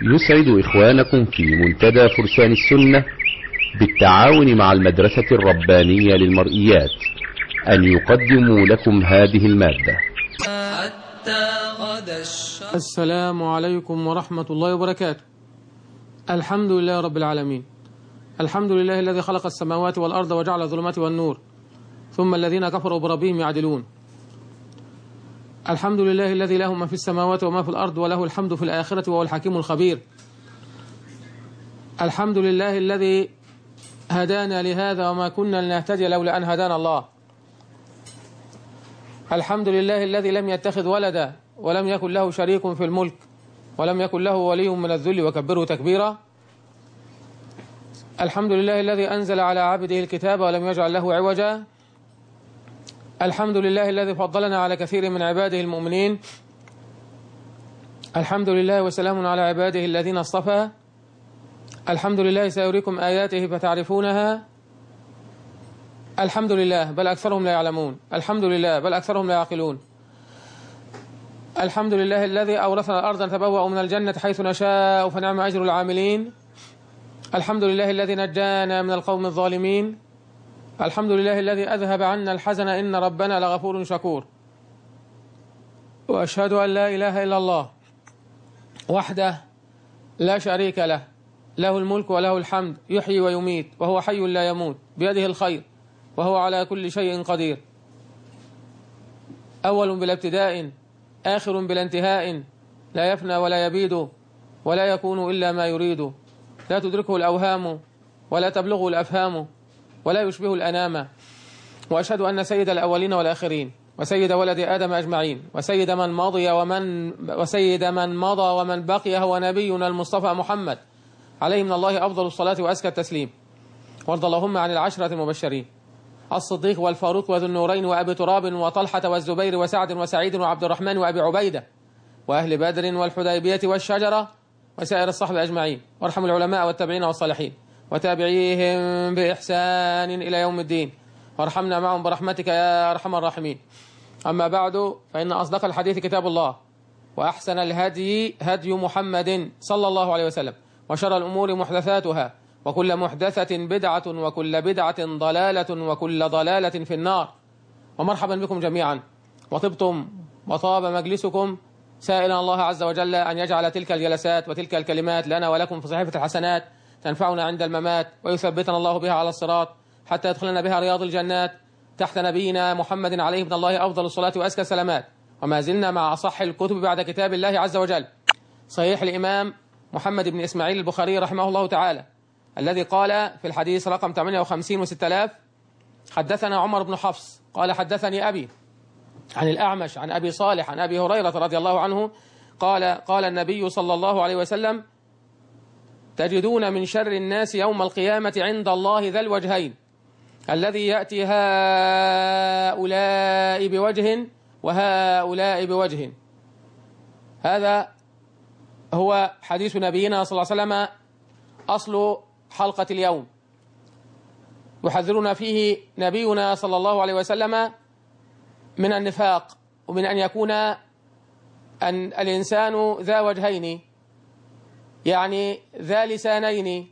يسعد إخوانكم في منتدى فرسان السنة بالتعاون مع المدرسة الربانية للمرئيات أن يقدموا لكم هذه المادة حتى غدا الشمس السلام عليكم ورحمة الله وبركاته الحمد لله رب العالمين الحمد لله الذي خلق السماوات والأرض وجعل الظلمات والنور ثم الذين كفروا بربهم يعدلون الحمد لله الذي له ما في السماوات وما في الأرض وله الحمد في الآخرة وهو الحكيم الخبير الحمد لله الذي هدانا لهذا وما كنا لنهتدي لولا أن هدانا الله الحمد لله الذي لم يتخذ ولدا ولم يكن له شريك في الملك ولم يكن له ولي من الذل وكبره تكبيرا الحمد لله الذي أنزل على عبده الكتاب ولم يجعل له عوجا الحمد لله الذي فضلنا على كثير من عباده المؤمنين الحمد لله وسلام على عباده الذين اصطفى الحمد لله سيريكم آياته فتعرفونها الحمد لله بل أكثرهم لا يعلمون الحمد لله بل أكثرهم لا يعقلون الحمد لله الذي أورثنا الأرض نتبوأ من الجنة حيث نشاء فنعم أجر العاملين الحمد لله الذي نجانا من القوم الظالمين الحمد لله الذي أذهب عنا الحزن إن ربنا لغفور شكور وأشهد أن لا إله إلا الله وحده لا شريك له له الملك وله الحمد يحيي ويميت وهو حي لا يموت بيده الخير وهو على كل شيء قدير أول بلا ابتداء آخر بلا انتهاء لا يفنى ولا يبيد ولا يكون إلا ما يريد لا تدركه الأوهام ولا تبلغه الأفهام ولا يشبه الأنام وأشهد أن سيد الأولين والآخرين وسيد ولد آدم أجمعين وسيد من مضي ومن وسيد من مضى ومن بقي هو نبينا المصطفى محمد عليه من الله أفضل الصلاة وأزكى التسليم وارض اللهم عن العشرة المبشرين الصديق والفاروق وذو النورين وأبي تراب وطلحة والزبير وسعد وسعيد وعبد الرحمن وأبي عبيدة وأهل بدر والحديبية والشجرة وسائر الصحب أجمعين وارحم العلماء والتابعين والصالحين وتابعيهم بإحسان إلى يوم الدين وارحمنا معهم برحمتك يا أرحم الراحمين أما بعد فإن أصدق الحديث كتاب الله وأحسن الهدي هدي محمد صلى الله عليه وسلم وشر الأمور محدثاتها وكل محدثة بدعة وكل بدعة ضلالة وكل ضلالة في النار ومرحبا بكم جميعا وطبتم وطاب مجلسكم سائلا الله عز وجل أن يجعل تلك الجلسات وتلك الكلمات لنا ولكم في صحيفة الحسنات تنفعنا عند الممات ويثبتنا الله بها على الصراط حتى يدخلنا بها رياض الجنات تحت نبينا محمد عليه من الله أفضل الصلاة وأزكى السلامات وما زلنا مع أصح الكتب بعد كتاب الله عز وجل صحيح الإمام محمد بن إسماعيل البخاري رحمه الله تعالى الذي قال في الحديث رقم 58 و6000 حدثنا عمر بن حفص قال حدثني أبي عن الأعمش عن أبي صالح عن أبي هريرة رضي الله عنه قال قال النبي صلى الله عليه وسلم تجدون من شر الناس يوم القيامة عند الله ذا الوجهين الذي يأتي هؤلاء بوجه وهؤلاء بوجه هذا هو حديث نبينا صلى الله عليه وسلم أصل حلقة اليوم يحذرنا فيه نبينا صلى الله عليه وسلم من النفاق ومن أن يكون أن الإنسان ذا وجهين يعني ذا لسانين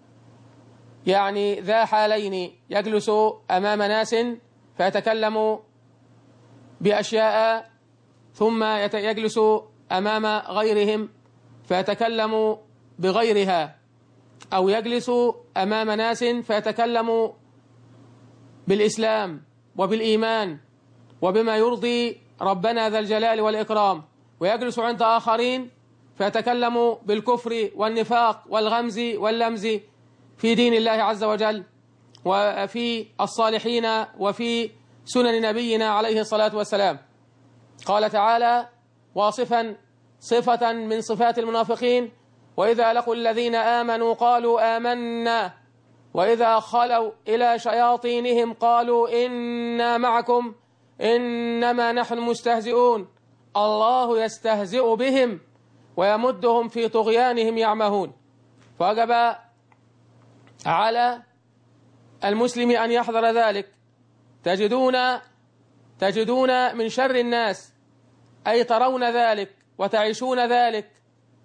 يعني ذا حالين يجلس أمام ناس فيتكلم بأشياء ثم يجلس أمام غيرهم فيتكلم بغيرها أو يجلس أمام ناس فيتكلم بالإسلام وبالإيمان وبما يرضي ربنا ذا الجلال والإكرام ويجلس عند آخرين فيتكلم بالكفر والنفاق والغمز واللمز في دين الله عز وجل وفي الصالحين وفي سنن نبينا عليه الصلاة والسلام قال تعالى واصفا صفة من صفات المنافقين وإذا لقوا الذين آمنوا قالوا آمنا وإذا خلوا إلى شياطينهم قالوا إنا معكم إنما نحن مستهزئون الله يستهزئ بهم ويمدهم في طغيانهم يعمهون فوجب على المسلم أن يحذر ذلك تجدون تجدون من شر الناس أي ترون ذلك وتعيشون ذلك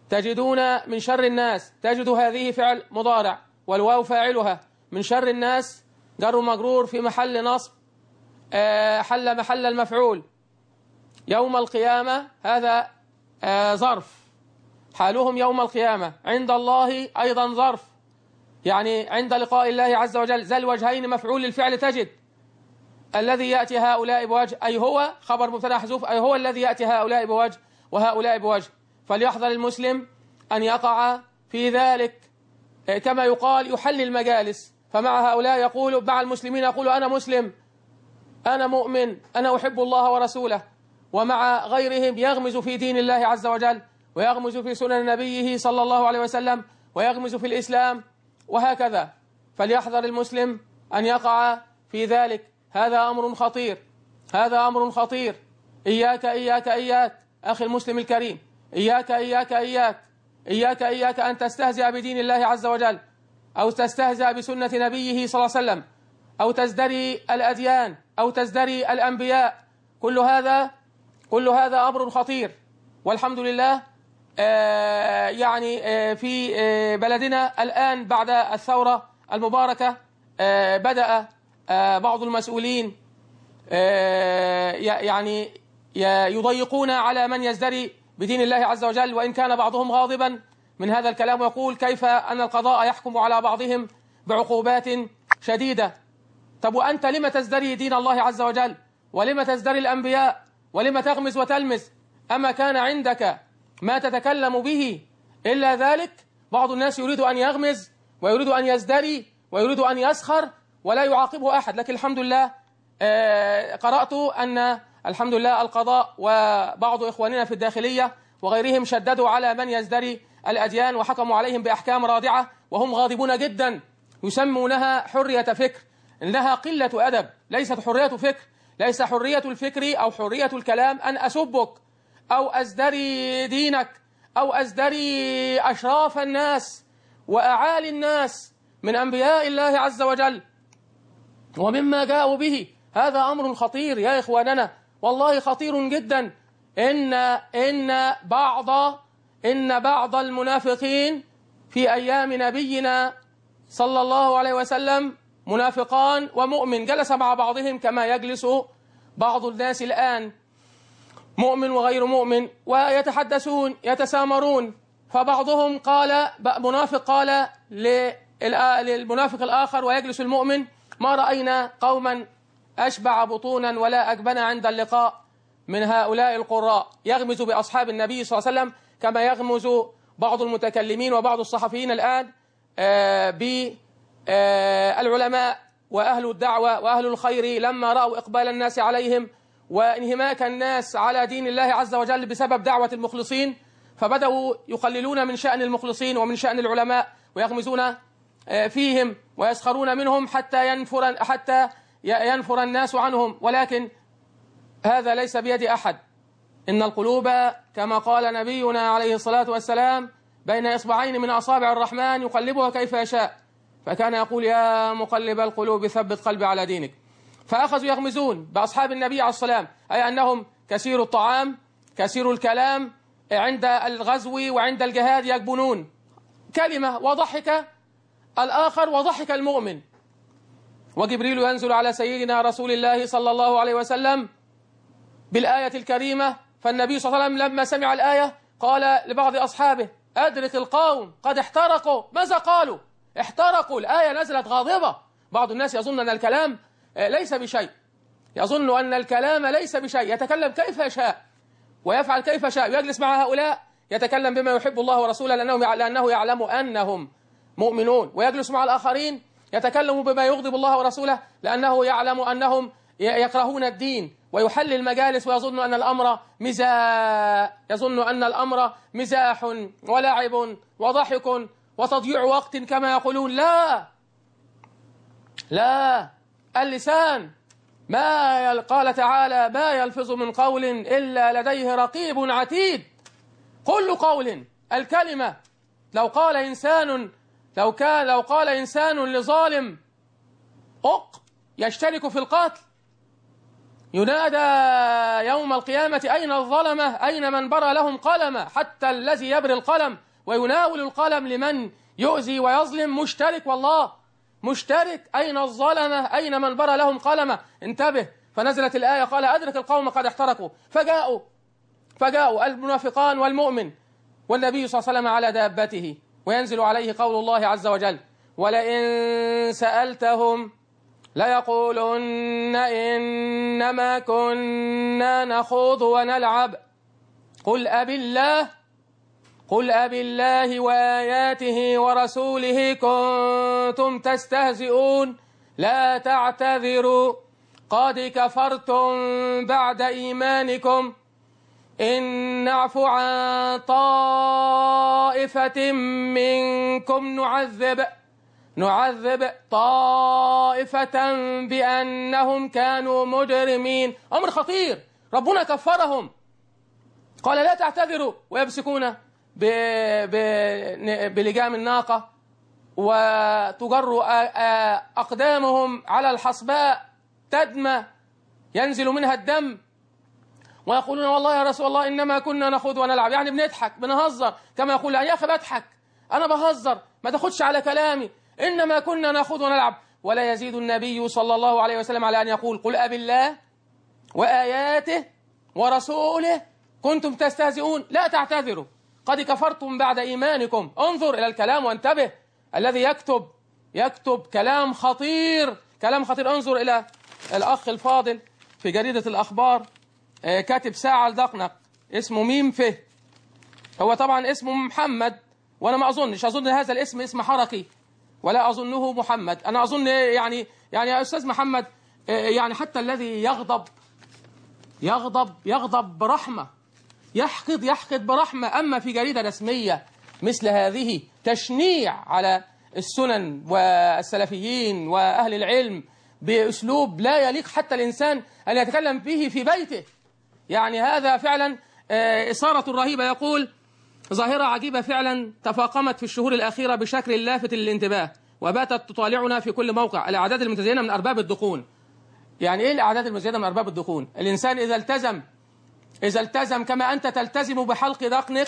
تجدون من شر الناس تجد هذه فعل مضارع والواو فاعلها من شر الناس جر مجرور في محل نصب آه، حل محل المفعول يوم القيامة هذا آه، ظرف حالهم يوم القيامة عند الله أيضا ظرف يعني عند لقاء الله عز وجل ذا الوجهين مفعول للفعل تجد الذي يأتي هؤلاء بوجه أي هو خبر مبتدا محذوف أي هو الذي يأتي هؤلاء بوجه وهؤلاء بوجه فليحذر المسلم أن يقع في ذلك آه، كما يقال يحل المجالس فمع هؤلاء يقول مع المسلمين يقول أنا مسلم أنا مؤمن أنا أحب الله ورسوله ومع غيرهم يغمز في دين الله عز وجل ويغمز في سنن نبيه صلى الله عليه وسلم ويغمز في الإسلام وهكذا فليحذر المسلم أن يقع في ذلك هذا أمر خطير هذا أمر خطير إياك إياك إياك أخي المسلم الكريم إياك إياك إياك إياك إياك أن تستهزئ بدين الله عز وجل أو تستهزأ بسنة نبيه صلى الله عليه وسلم أو تزدري الأديان أو تزدري الأنبياء كل هذا كل هذا أمر خطير والحمد لله آه، يعني آه، في آه، بلدنا الآن بعد الثورة المباركة آه، بدأ آه، بعض المسؤولين آه، ي- يعني ي- يضيقون على من يزدري بدين الله عز وجل وإن كان بعضهم غاضبا من هذا الكلام ويقول كيف أن القضاء يحكم على بعضهم بعقوبات شديدة طب وأنت لم تزدري دين الله عز وجل ولم تزدري الأنبياء ولم تغمز وتلمس أما كان عندك ما تتكلم به إلا ذلك بعض الناس يريد أن يغمز ويريد أن يزدري ويريد أن يسخر ولا يعاقبه أحد لكن الحمد لله آه، قرأت أن الحمد لله القضاء وبعض إخواننا في الداخلية وغيرهم شددوا على من يزدري الأديان وحكموا عليهم بأحكام رادعة وهم غاضبون جدا يسمونها حرية فكر إنها قلة أدب ليست حرية فكر ليس حرية الفكر أو حرية الكلام أن أسبك أو أزدري دينك أو أزدري أشراف الناس وأعالي الناس من أنبياء الله عز وجل ومما جاءوا به هذا أمر خطير يا إخواننا والله خطير جدا إن إن بعض إن بعض المنافقين في أيام نبينا صلى الله عليه وسلم منافقان ومؤمن جلس مع بعضهم كما يجلس بعض الناس الآن مؤمن وغير مؤمن ويتحدثون يتسامرون فبعضهم قال منافق قال للآ- للمنافق الآخر ويجلس المؤمن ما رأينا قوما أشبع بطونا ولا أجبن عند اللقاء من هؤلاء القراء يغمز بأصحاب النبي صلى الله عليه وسلم كما يغمز بعض المتكلمين وبعض الصحفيين الآن بالعلماء وأهل الدعوة وأهل الخير لما رأوا إقبال الناس عليهم وانهماك الناس على دين الله عز وجل بسبب دعوة المخلصين فبدأوا يقللون من شأن المخلصين ومن شأن العلماء ويغمزون آه، فيهم ويسخرون منهم حتى ينفر حتى ي- ينفر الناس عنهم ولكن هذا ليس بيد أحد إن القلوب كما قال نبينا عليه الصلاة والسلام بين إصبعين من أصابع الرحمن يقلبها كيف يشاء فكان يقول يا مقلب القلوب ثبت قلبي على دينك فأخذوا يغمزون بأصحاب النبي عليه السلام أي أنهم كثير الطعام كثير الكلام عند الغزو وعند الجهاد يجبنون كلمة وضحك الآخر وضحك المؤمن وجبريل ينزل على سيدنا رسول الله صلى الله عليه وسلم بالآية الكريمة فالنبي صلى الله عليه وسلم لما سمع الآية قال لبعض أصحابه أدرك القوم قد احترقوا ماذا قالوا احترقوا الآية نزلت غاضبة بعض الناس يظن أن الكلام آه، ليس بشيء يظن أن الكلام ليس بشيء يتكلم كيف يشاء ويفعل كيف شاء ويجلس مع هؤلاء يتكلم بما يحب الله ورسوله لأنه, لأنه يعلم أنهم مؤمنون ويجلس مع الآخرين يتكلم بما يغضب الله ورسوله لأنه يعلم أنهم ي- يكرهون الدين ويحل المجالس ويظن أن الأمر مزاح يظن أن الأمر مزاح ولعب وضحك وتضييع وقت كما يقولون لا لا اللسان ما يل... قال تعالى ما يلفظ من قول إلا لديه رقيب عتيد كل قول الكلمة لو قال إنسان لو كان لو قال إنسان لظالم أق يشترك في القتل ينادى يوم القيامة أين الظلمة أين من برى لهم قلمه حتى الذي يبري القلم ويناول القلم لمن يؤذي ويظلم مشترك والله مشترك أين الظلمة أين من برى لهم قلمه انتبه فنزلت الآية قال أدرك القوم قد احترقوا فجاءوا فجاءوا المنافقان والمؤمن والنبي صلى الله عليه وسلم على دابته وينزل عليه قول الله عز وجل ولئن سألتهم ليقولن إنما كنا نخوض ونلعب قل أب الله قل أب الله وآياته ورسوله كنتم تستهزئون لا تعتذروا قد كفرتم بعد إيمانكم إن نعفو عن طائفة منكم نعذب نعذب طائفة بأنهم كانوا مجرمين أمر خطير ربنا كفرهم قال لا تعتذروا ويمسكون ب... ب... بلجام الناقة وتجر أقدامهم على الحصباء تدمى ينزل منها الدم ويقولون والله يا رسول الله إنما كنا نخوض ونلعب يعني بنضحك بنهزر كما يقول يا أخي بضحك أنا بهزر ما تاخدش على كلامي إنما كنا نخوض ونلعب ولا يزيد النبي صلى الله عليه وسلم على أن يقول قل أب الله وآياته ورسوله كنتم تستهزئون لا تعتذروا قد كفرتم بعد إيمانكم انظر إلى الكلام وانتبه الذي يكتب يكتب كلام خطير كلام خطير انظر إلى الأخ الفاضل في جريدة الأخبار آه، كاتب ساعة لدقنق اسمه ميم فه هو طبعا اسمه محمد وأنا ما أظنش أظن هذا الاسم اسم حركي ولا أظنه محمد أنا أظن يعني يعني يا أستاذ محمد آه، يعني حتى الذي يغضب يغضب يغضب برحمة يحقد يحقد برحمة أما في جريدة رسمية مثل هذه تشنيع على السنن والسلفيين وأهل العلم بأسلوب لا يليق حتى الإنسان أن يتكلم به في بيته يعني هذا فعلا آه، إثارة رهيبة يقول ظاهرة عجيبة فعلا تفاقمت في الشهور الأخيرة بشكل لافت للانتباه وباتت تطالعنا في كل موقع الأعداد المتزينة من أرباب الدقون يعني إيه الأعداد المتزينة من أرباب الدقون الإنسان إذا التزم إذا التزم كما أنت تلتزم بحلق دقنك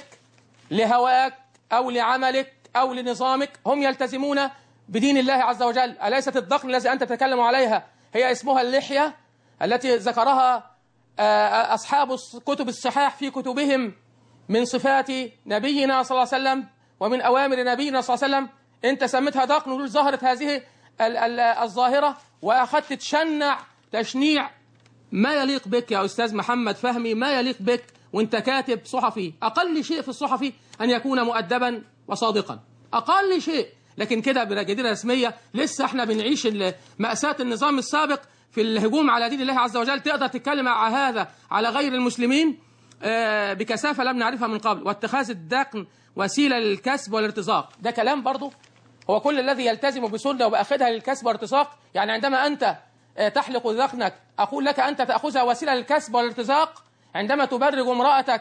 لهواك أو لعملك أو لنظامك هم يلتزمون بدين الله عز وجل أليست الدقن الذي أنت تتكلم عليها هي اسمها اللحية التي ذكرها آه، أصحاب كتب الصحاح في كتبهم من صفات نبينا صلى الله عليه وسلم ومن أوامر نبينا صلى الله عليه وسلم أنت سميتها دقن ودول ظهرت هذه ال- ال- الظاهرة وأخذت تشنع تشنيع ما يليق بك يا أستاذ محمد فهمي ما يليق بك وانت كاتب صحفي أقل شيء في الصحفي أن يكون مؤدبا وصادقا أقل شيء لكن كده بجديرة رسمية لسه احنا بنعيش ال- مأساة النظام السابق في الهجوم على دين الله عز وجل تقدر تتكلم على هذا على غير المسلمين آه، بكثافة لم نعرفها من قبل واتخاذ الدقن وسيلة للكسب والارتزاق ده كلام برضه هو كل الذي يلتزم بسنة وبأخذها للكسب والارتزاق يعني عندما أنت آه، تحلق ذقنك أقول لك أنت تأخذها وسيلة للكسب والارتزاق عندما تبرج امرأتك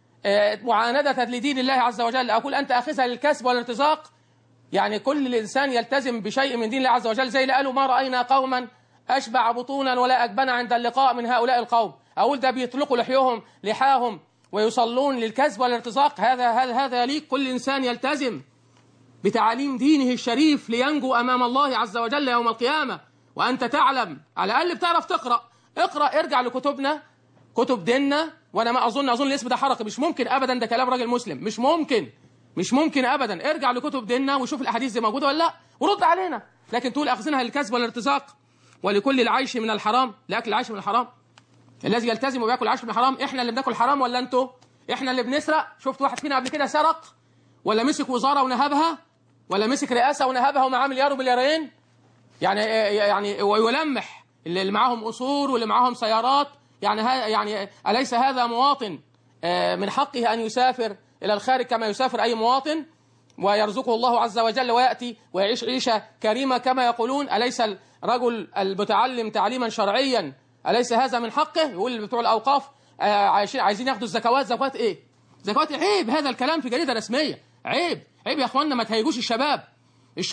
آه، معاندة لدين الله عز وجل أقول أنت أخذها للكسب والارتزاق يعني كل الإنسان يلتزم بشيء من دين الله عز وجل زي اللي قالوا ما رأينا قوما أشبع بطونا ولا أجبن عند اللقاء من هؤلاء القوم أقول ده بيطلقوا لحيهم لحاهم ويصلون للكسب والارتزاق هذا هذا هذا يليق كل إنسان يلتزم بتعاليم دينه الشريف لينجو أمام الله عز وجل يوم القيامة وأنت تعلم على الأقل بتعرف تقرأ اقرأ ارجع لكتبنا كتب ديننا وأنا ما أظن أظن الاسم ده حركة مش ممكن أبدا ده كلام راجل مسلم مش ممكن مش ممكن أبدا ارجع لكتب ديننا وشوف الأحاديث دي موجودة ولا لا ورد علينا لكن تقول أخذنها للكسب والارتزاق ولكل العيش من الحرام لأكل العيش من الحرام الذي يلتزم وياكل عيش من الحرام احنا اللي بناكل حرام ولا انتوا احنا اللي بنسرق شفت واحد فينا قبل كده سرق ولا مسك وزاره ونهبها ولا مسك رئاسه ونهبها ومعاه مليار ومليارين يعني يعني ويلمح اللي معاهم قصور واللي معاهم سيارات يعني ها يعني اليس هذا مواطن آه، من حقه ان يسافر الى الخارج كما يسافر اي مواطن ويرزقه الله عز وجل وياتي ويعيش عيشه كريمه كما يقولون اليس الرجل المتعلم تعليما شرعيا اليس هذا من حقه يقول بتوع الاوقاف آه، عايشين عايزين ياخدوا الزكوات زكوات ايه زكوات إيه؟ عيب هذا الكلام في جريده رسميه عيب عيب يا اخوانا ما تهيجوش الشباب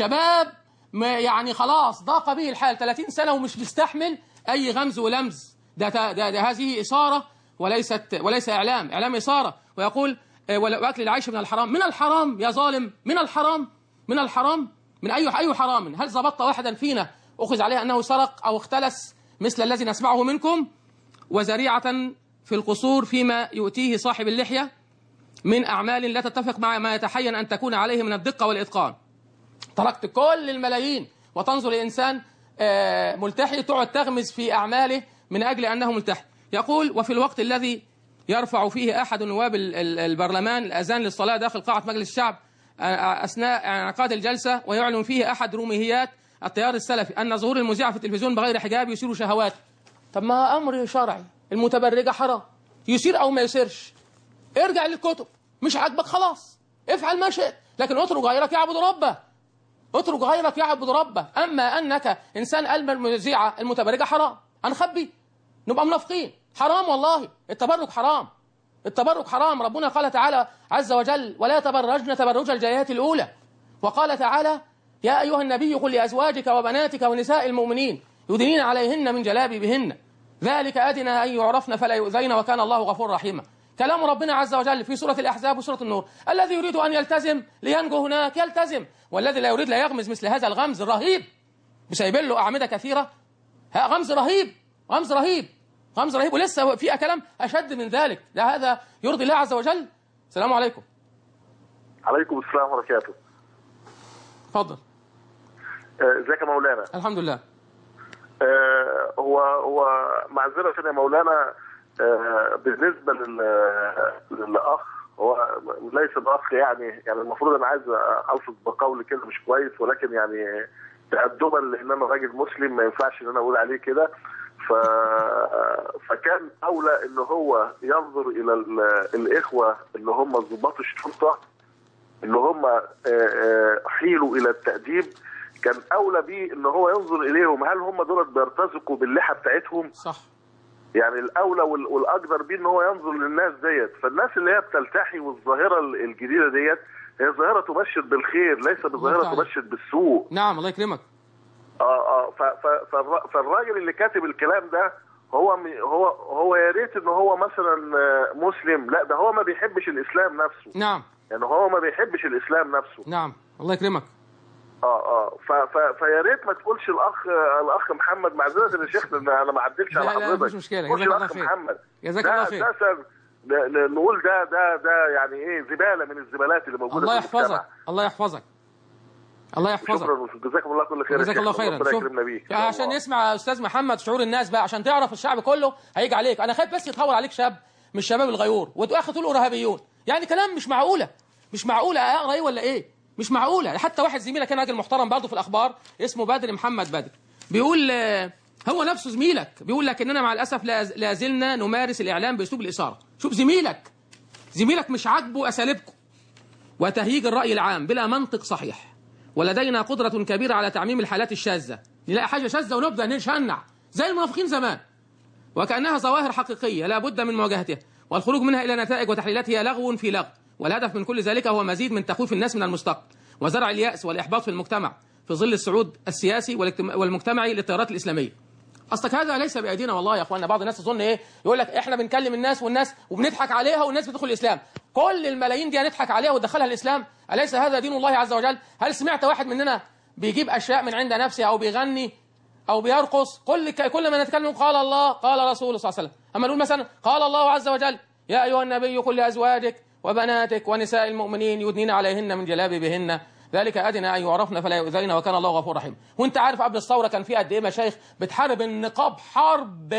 الشباب ما يعني خلاص ضاق به الحال 30 سنه ومش مستحمل اي غمز ولمز ده, ده, ده, ده هذه إثارة وليست وليس إعلام إعلام إثارة ويقول آه، ولا- وأكل العيش من الحرام من الحرام يا ظالم من الحرام من الحرام من أي أي حرام هل ضبطت واحدا فينا أخذ عليه أنه سرق أو اختلس مثل الذي نسمعه منكم وزريعة في القصور فيما يؤتيه صاحب اللحية من أعمال لا تتفق مع ما يتحين أن تكون عليه من الدقة والإتقان تركت كل الملايين وتنظر لإنسان آه، ملتحي تقعد تغمز في أعماله من أجل أنه ملتحي يقول وفي الوقت الذي يرفع فيه أحد نواب ال- ال- البرلمان الأذان للصلاة داخل قاعة مجلس الشعب آه، أثناء انعقاد الجلسة ويعلن فيه أحد روميهيات التيار السلفي أن ظهور المذيع في التلفزيون بغير حجاب يثير شهوات طب ما أمر شرعي المتبرجة حرام يثير أو ما يثيرش ارجع للكتب مش عاجبك خلاص افعل ما شئت لكن اترك غيرك يعبد ربه اترك غيرك يعبد ربه اما انك انسان قلب المذيعه المتبرجه حرام هنخبي نبقى منافقين حرام والله التبرج حرام التبرج حرام ربنا قال تعالى عز وجل ولا تبرجن تبرج الجاهلية الأولى وقال تعالى يا أيها النبي قل لأزواجك وبناتك ونساء المؤمنين يدنين عليهن من جلابيبهن ذلك أدنى أن يعرفن فلا يؤذين وكان الله غفور رحيما كلام ربنا عز وجل في سورة الأحزاب وسورة النور الذي يريد أن يلتزم لينجو هناك يلتزم والذي لا يريد لا يغمز مثل هذا الغمز الرهيب بسايبين له أعمدة كثيرة ها غمز رهيب غمز رهيب غمز رهيب ولسه في كلام أشد من ذلك ده هذا يرضي الله عز وجل السلام عليكم عليكم السلام ورحمة الله اتفضل آه، ازيك يا مولانا الحمد لله آه، هو هو معذرة يا مولانا آه، بالنسبة لل- للأخ هو ليس الأخ يعني يعني المفروض أنا عايز ألفظ بقول كده مش كويس ولكن يعني تأدبا لأن أنا راجل مسلم ما ينفعش إن أنا أقول عليه كده ف... فكان أولى إن هو ينظر إلى ال- الإخوة اللي هم ضباط الشرطة اللي هم آه، آه، حيلوا الى التأديب كان اولى بيه ان هو ينظر اليهم هل هم دول بيرتزقوا باللحى بتاعتهم صح يعني الاولى وال- والاقدر بيه ان هو ينظر للناس ديت فالناس اللي هي بتلتحي والظاهره ال- الجديده ديت هي ظاهره تبشر بالخير ليس بظاهره تعالى. تبشر بالسوء نعم الله يكرمك اه اه ف- ف- فالر- فالراجل اللي كاتب الكلام ده هو م- هو هو يا ريت ان هو مثلا آه، مسلم لا ده هو ما بيحبش الاسلام نفسه نعم يعني هو ما بيحبش الاسلام نفسه نعم الله يكرمك اه اه ف ف فيا ريت ما تقولش الاخ الاخ محمد معذره يا شيخنا إن انا ما عدلتش على لا، لا، حضرتك مفيش مشكلة. ما تقولش جزاك الله الاخ خير. محمد جزاك ده الله خير. ده سر- ن- ن- نقول ده ده ده يعني ايه زباله من الزبالات اللي موجوده الله في المجتمع. يحفظك الله يحفظك الله يحفظك شكرا جزاكم الله كل خير يا جزاك الله شيخنا. خيرا ربنا شوف يكرمنا بيه عشان يسمع يا استاذ محمد شعور الناس بقى عشان تعرف الشعب كله هيجي عليك انا خايف بس يتهور عليك شاب مش شباب الغيور وتاخد تقول ارهابيون يعني كلام مش معقوله مش معقوله اقرا ايه ولا ايه مش معقوله حتى واحد زميلك كان راجل محترم برضه في الاخبار اسمه بدر محمد بدر بيقول آه، هو نفسه زميلك بيقول لك اننا مع الاسف لا لا زلنا نمارس الاعلام باسلوب الاثاره شوف زميلك زميلك مش عاجبه اساليبكم وتهييج الرأي العام بلا منطق صحيح ولدينا قدرة كبيرة على تعميم الحالات الشاذة نلاقي حاجة شاذة ونبدأ نشنع زي المنافقين زمان وكأنها ظواهر حقيقية لا بد من مواجهتها والخروج منها إلى نتائج وتحليلات هي لغو في لغو والهدف من كل ذلك هو مزيد من تخويف الناس من المستقبل وزرع اليأس والإحباط في المجتمع في ظل الصعود السياسي والاجتماع- والمجتمعي للتيارات الإسلامية اصلك هذا ليس بايدينا والله يا اخوانا بعض الناس تظن ايه يقول لك احنا بنكلم الناس والناس وبنضحك عليها والناس بتدخل الاسلام كل الملايين دي هنضحك عليها وندخلها الاسلام اليس هذا دين الله عز وجل هل سمعت واحد مننا بيجيب اشياء من عند نفسه او بيغني او بيرقص كل كل ما نتكلم قال الله قال رسوله صلى الله عليه وسلم اما نقول مثلا قال الله عز وجل يا ايها النبي قل لازواجك وبناتك ونساء المؤمنين يدنين عليهن من جلابيبهن ذلك ادنى ان يعرفن فلا يؤذين وكان الله غفور رحيم وانت عارف قبل الثوره كان في قد ايه مشايخ بتحارب النقاب حرب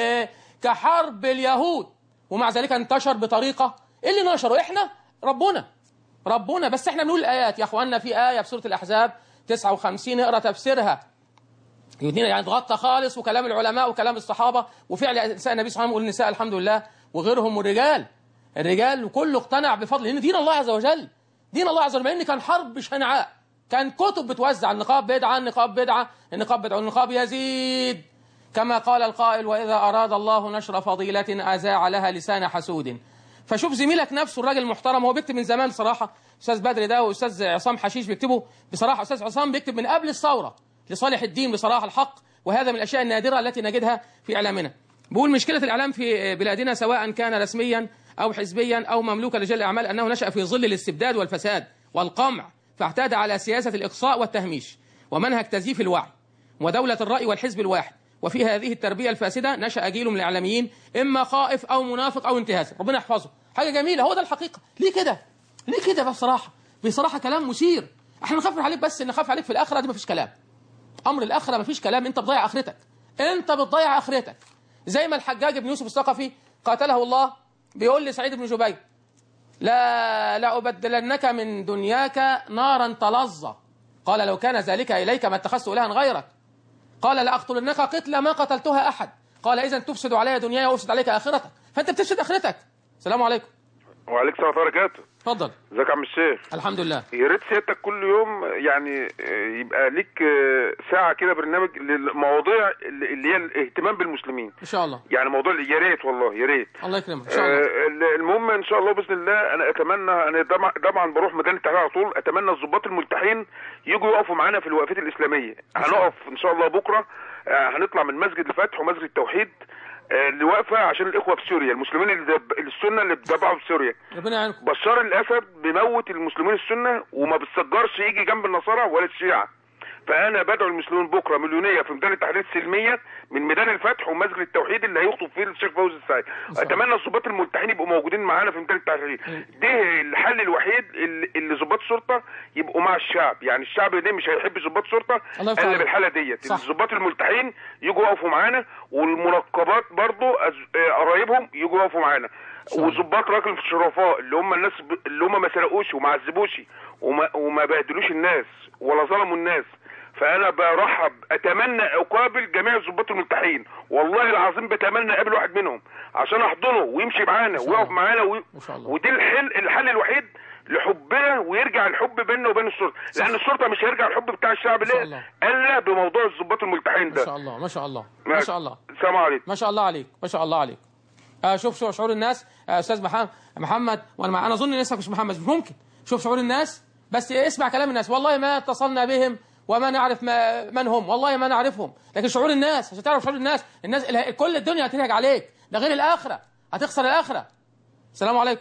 كحرب اليهود ومع ذلك انتشر بطريقه إيه اللي نشره احنا ربنا ربنا بس احنا بنقول الايات يا اخواننا في ايه في سوره الاحزاب 59 اقرا تفسيرها يدين يعني اتغطى خالص وكلام العلماء وكلام الصحابه وفعل نساء النبي صلى الله عليه وسلم والنساء الحمد لله وغيرهم والرجال الرجال كله اقتنع بفضل لان دين الله عز وجل دين الله عز وجل لان كان حرب شنعاء كان كتب بتوزع النقاب بدعه النقاب بدعه النقاب بدعه النقاب يزيد كما قال القائل واذا اراد الله نشر فضيله اذاع لها لسان حسود فشوف زميلك نفسه الراجل المحترم هو بيكتب من زمان صراحه استاذ بدر ده واستاذ عصام حشيش بيكتبوا بصراحه استاذ عصام بيكتب من قبل الثوره لصالح الدين بصراحه الحق وهذا من الاشياء النادره التي نجدها في اعلامنا بقول مشكلة الإعلام في بلادنا سواء كان رسميا أو حزبيا أو مملوكا لرجال الأعمال أنه نشأ في ظل الاستبداد والفساد والقمع فاعتاد على سياسة الإقصاء والتهميش ومنهج تزييف الوعي ودولة الرأي والحزب الواحد وفي هذه التربية الفاسدة نشأ جيل من الإعلاميين إما خائف أو منافق أو انتهازي ربنا يحفظه حاجة جميلة هو ده الحقيقة ليه كده ليه كده بصراحة بصراحة كلام مثير احنا نخاف عليك بس نخاف عليك في الآخرة دي مفيش كلام امر الاخره مفيش كلام انت بتضيع اخرتك انت بتضيع اخرتك زي ما الحجاج بن يوسف الثقفي قاتله الله بيقول لسعيد بن جبير لا لا ابدلنك من دنياك نارا تلظى قال لو كان ذلك اليك ما اتخذت الها غيرك قال لاقتلنك قتل ما قتلتها احد قال اذا تفسد علي دنياي وافسد عليك اخرتك فانت بتفسد اخرتك السلام عليكم وعليكم السلام ورحمه الله وبركاته اتفضل ازيك يا عم الشيخ الحمد لله يا ريت سيادتك كل يوم يعني آه، يبقى ليك آه، ساعه كده برنامج للمواضيع اللي اللي هي الاهتمام بالمسلمين ان شاء الله يعني موضوع يا ريت والله يا ريت الله يكرمك ان شاء الله آه، المهم ان شاء الله باذن الله انا اتمنى انا طبعا- طبعا بروح ميدان التحرير على طول اتمنى الضباط الملتحين يجوا يقفوا معانا في الوقفات الاسلاميه هنقف ان شاء الله بكره آه، هنطلع من مسجد الفتح ومسجد التوحيد آه، اللي واقفه عشان الاخوه في سوريا المسلمين اللي دب- السنه اللي بتدبعوا في سوريا ربنا يعينكم بشار الاسد بيموت المسلمين السنه وما بيتصدرش يجي جنب النصارى ولا الشيعه فانا بدعو المسلمين بكره مليونيه في ميدان التحرير السلميه من ميدان الفتح ومسجد التوحيد اللي هيخطب فيه الشيخ فوزي السعيد اتمنى الضباط الملتحين يبقوا موجودين معانا في ميدان التحرير ده الحل الوحيد اللي اللي ضباط شرطه يبقوا مع الشعب يعني الشعب ده مش هيحب ضباط شرطه الله يفتح الا عليك. بالحاله ديت صح. الضباط الملتحين يجوا يقفوا معانا والمنقبات برضو أز- آه، قرايبهم يجوا يقفوا معانا الله. وظباط راجل الشرفاء اللي هم الناس ب... اللي هم ما سرقوش وما عذبوش وما وما بهدلوش الناس ولا ظلموا الناس فانا برحب اتمنى اقابل جميع الظباط الملتحين والله العظيم بتمنى اقابل واحد منهم عشان احضنه ويمشي معانا شاء ويقف الله. معانا وي... ما شاء الله. ودي الحل الحل الوحيد لحبنا ويرجع الحب بيننا وبين الشرطه لان الشرطه مش هيرجع الحب بتاع الشعب شاء ليه الله. الا بموضوع الظباط الملتحين ما ده شاء الله ما شاء الله ما شاء الله السلام عليكم ما شاء الله عليك ما شاء الله عليك آه شوف شوف شعور الناس آه استاذ محمد محمد وانا مع- انا اظن ان اسمك مش محمد مش ممكن شوف شعور الناس بس اسمع كلام الناس والله ما اتصلنا بهم وما نعرف ما من هم والله ما نعرفهم لكن شعور الناس عشان تعرف شعور الناس الناس ال- كل الدنيا هتنهج عليك ده غير الاخره هتخسر الاخره السلام عليكم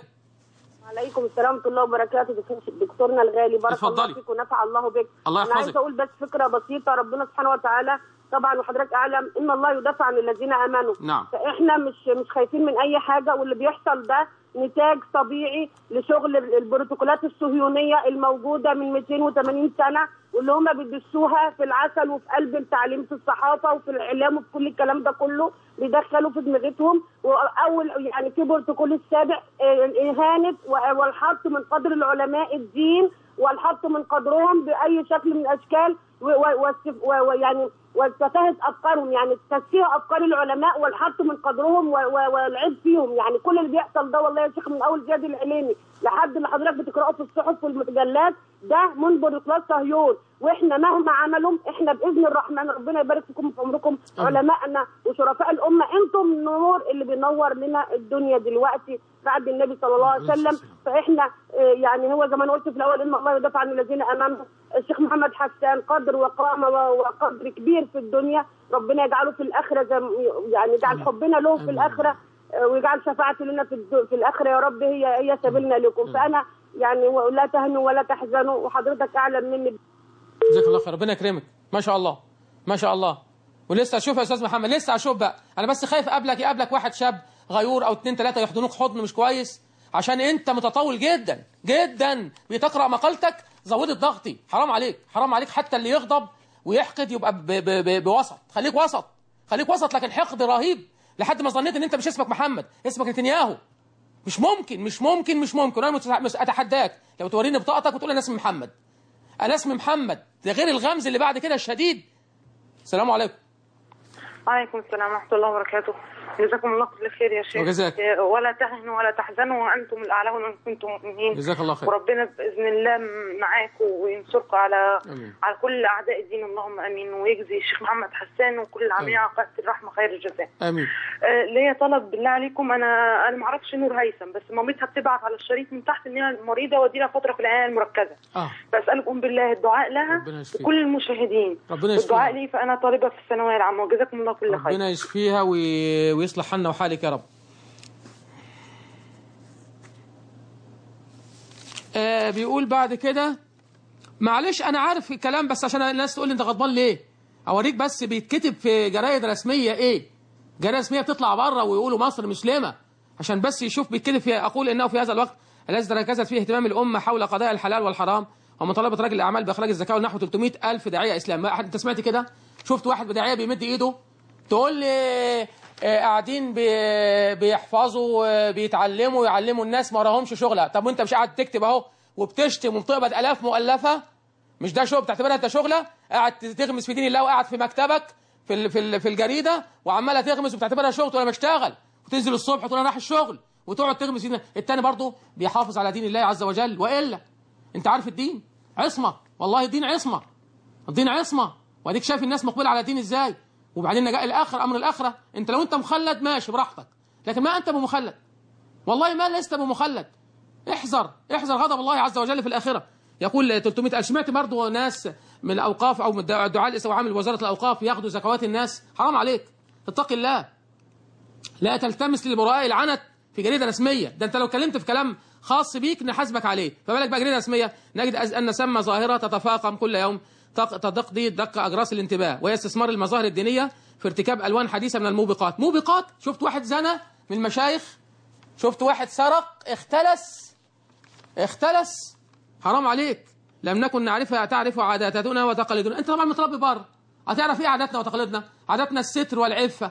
عليكم السلام ورحمه الله وبركاته دكتور- دكتورنا الغالي بارك اتفضلي. الله فيك ونفع الله بك الله انا يحفظك. عايزه اقول بس فكره بسيطه ربنا سبحانه وتعالى طبعا وحضرتك اعلم ان الله يدافع عن الذين امنوا نعم. فاحنا مش مش خايفين من اي حاجه واللي بيحصل ده نتاج طبيعي لشغل ال- البروتوكولات الصهيونيه الموجوده من 280 سنه واللي هم بيدسوها في العسل وفي قلب التعليم في الصحافه وفي الاعلام وفي كل الكلام ده كله بيدخلوا في دماغتهم واول يعني في بروتوكول السابع آه، اهانه و- والحط من قدر العلماء الدين والحط من قدرهم باي شكل من الاشكال و- و- واستف- و- ويعني وتفاهه افكارهم يعني تسفيه افكار العلماء والحط من قدرهم و- و- والعيب فيهم يعني كل اللي بيحصل ده والله يا شيخ من اول زياد العليمي لحد اللي حضرتك بتقراه في الصحف والمجلات ده من بروتوكولات صهيون واحنا مهما عملوا احنا باذن الرحمن ربنا يبارك فيكم في عمركم علمائنا وشرفاء الامه انتم النور اللي بينور لنا الدنيا دلوقتي بعد النبي صلى الله عليه وسلم فاحنا آه، يعني هو زي ما أنا قلت في الاول ان الله يدافع عن الذين امامه الشيخ محمد حسان قدر وقامه و- وقدر كبير في الدنيا ربنا يجعله في الاخره زي ما- يعني يجعل حبنا له في الاخره آه، ويجعل شفاعته لنا في الد- في الاخره يا رب هي هي سبيلنا لكم فانا يعني لا تهنوا ولا تحزنوا وحضرتك اعلم مني جزاك الله خير ربنا يكرمك ما شاء الله ما شاء الله ولسه اشوف يا استاذ محمد لسه اشوف بقى انا بس خايف قبلك يقابلك واحد شاب غيور او اتنين تلاته يحضنوك حضن مش كويس عشان انت متطاول جدا جدا بتقرا مقالتك زودت ضغطي حرام عليك حرام عليك حتى اللي يغضب ويحقد يبقى ب ب ب بوسط خليك وسط خليك وسط لكن حقد رهيب لحد ما ظنيت ان انت مش اسمك محمد اسمك نتنياهو مش ممكن مش ممكن مش ممكن انا متس- مس- اتحداك لو توريني بطاقتك وتقول انا اسمي محمد انا اسمي محمد ده غير الغمز اللي بعد كده الشديد السلام عليكم وعليكم السلام ورحمة الله وبركاته جزاكم الله كل خير يا شيخ وجزاك. إيه، ولا تهنوا ولا تحزنوا وأنتم الأعلون إن كنتم مؤمنين جزاك الله خير وربنا بإذن الله معاكم وينصركم على امين على كل أعداء الدين اللهم آمين ويجزي الشيخ محمد حسان وكل العاملين على قناة الرحمة خير الجزاء امين آه، ليا طلب بالله عليكم أنا أنا ما أعرفش نور هيثم بس مامتها بتبعت على الشريط من تحت إن هي مريضة ودينا فترة في العناية المركزة اه فأسألكم بالله الدعاء لها ربنا يشفيك وكل المشاهدين ربنا والدعاء يشفيها لي فأنا طالبة في الثانوية العامة وجزاكم الله كل خير ربنا يشفيها وي... ويصلح حالنا وحالك يا رب آه بيقول بعد كده معلش انا عارف الكلام بس عشان الناس تقول لي انت غضبان ليه اوريك بس بيتكتب في جرايد رسميه ايه جرايد رسميه بتطلع بره ويقولوا مصر مسلمه عشان بس يشوف بيتكتب فيها اقول انه في هذا الوقت الذي تركزت فيه اهتمام الامه حول قضايا الحلال والحرام ومطالبه رجل الاعمال باخراج الزكاه ونحو 300 الف داعيه اسلام ما حد انت سمعت كده شفت واحد بداعيه بيمد ايده تقول لي آه، قاعدين بي- بيحفظوا آه، بيتعلموا يعلموا الناس ما وراهمش شغله طب وانت مش قاعد تكتب اهو وبتشتم وبتقبض الاف مؤلفه مش ده شغل بتعتبرها انت شغله قاعد تغمس في دين الله وقاعد في مكتبك في ال- في ال- في الجريده وعماله تغمس وبتعتبرها شغل تقول انا بشتغل وتنزل الصبح تقول انا رايح الشغل وتقعد تغمس في دين التاني برضه بيحافظ على دين الله عز وجل والا انت عارف الدين عصمه والله الدين عصمه الدين عصمه واديك شايف الناس مقبله على الدين ازاي وبعدين جاء الاخر امر الاخره انت لو انت مخلد ماشي براحتك لكن ما انت بمخلد والله ما لست بمخلد احذر احذر غضب الله عز وجل في الآخرة يقول 300 ألف سمعت برضه ناس من الأوقاف أو من الدعاء الإسلام عامل وزارة الأوقاف ياخدوا زكوات الناس حرام عليك اتق الله لا تلتمس للبراء العنت في جريدة رسمية ده أنت لو اتكلمت في كلام خاص بيك نحاسبك عليه فبالك بقى جريدة رسمية نجد أز- أن سمى ظاهرة تتفاقم كل يوم تق- تقضي دق أجراس الانتباه وهي استثمار المظاهر الدينية في ارتكاب ألوان حديثة من الموبقات موبقات شفت واحد زنى من المشايخ شفت واحد سرق اختلس اختلس حرام عليك لم نكن نعرفها تعرف عاداتنا وتقاليدنا انت طبعا متربي بره هتعرف ايه عاداتنا وتقاليدنا عاداتنا الستر والعفه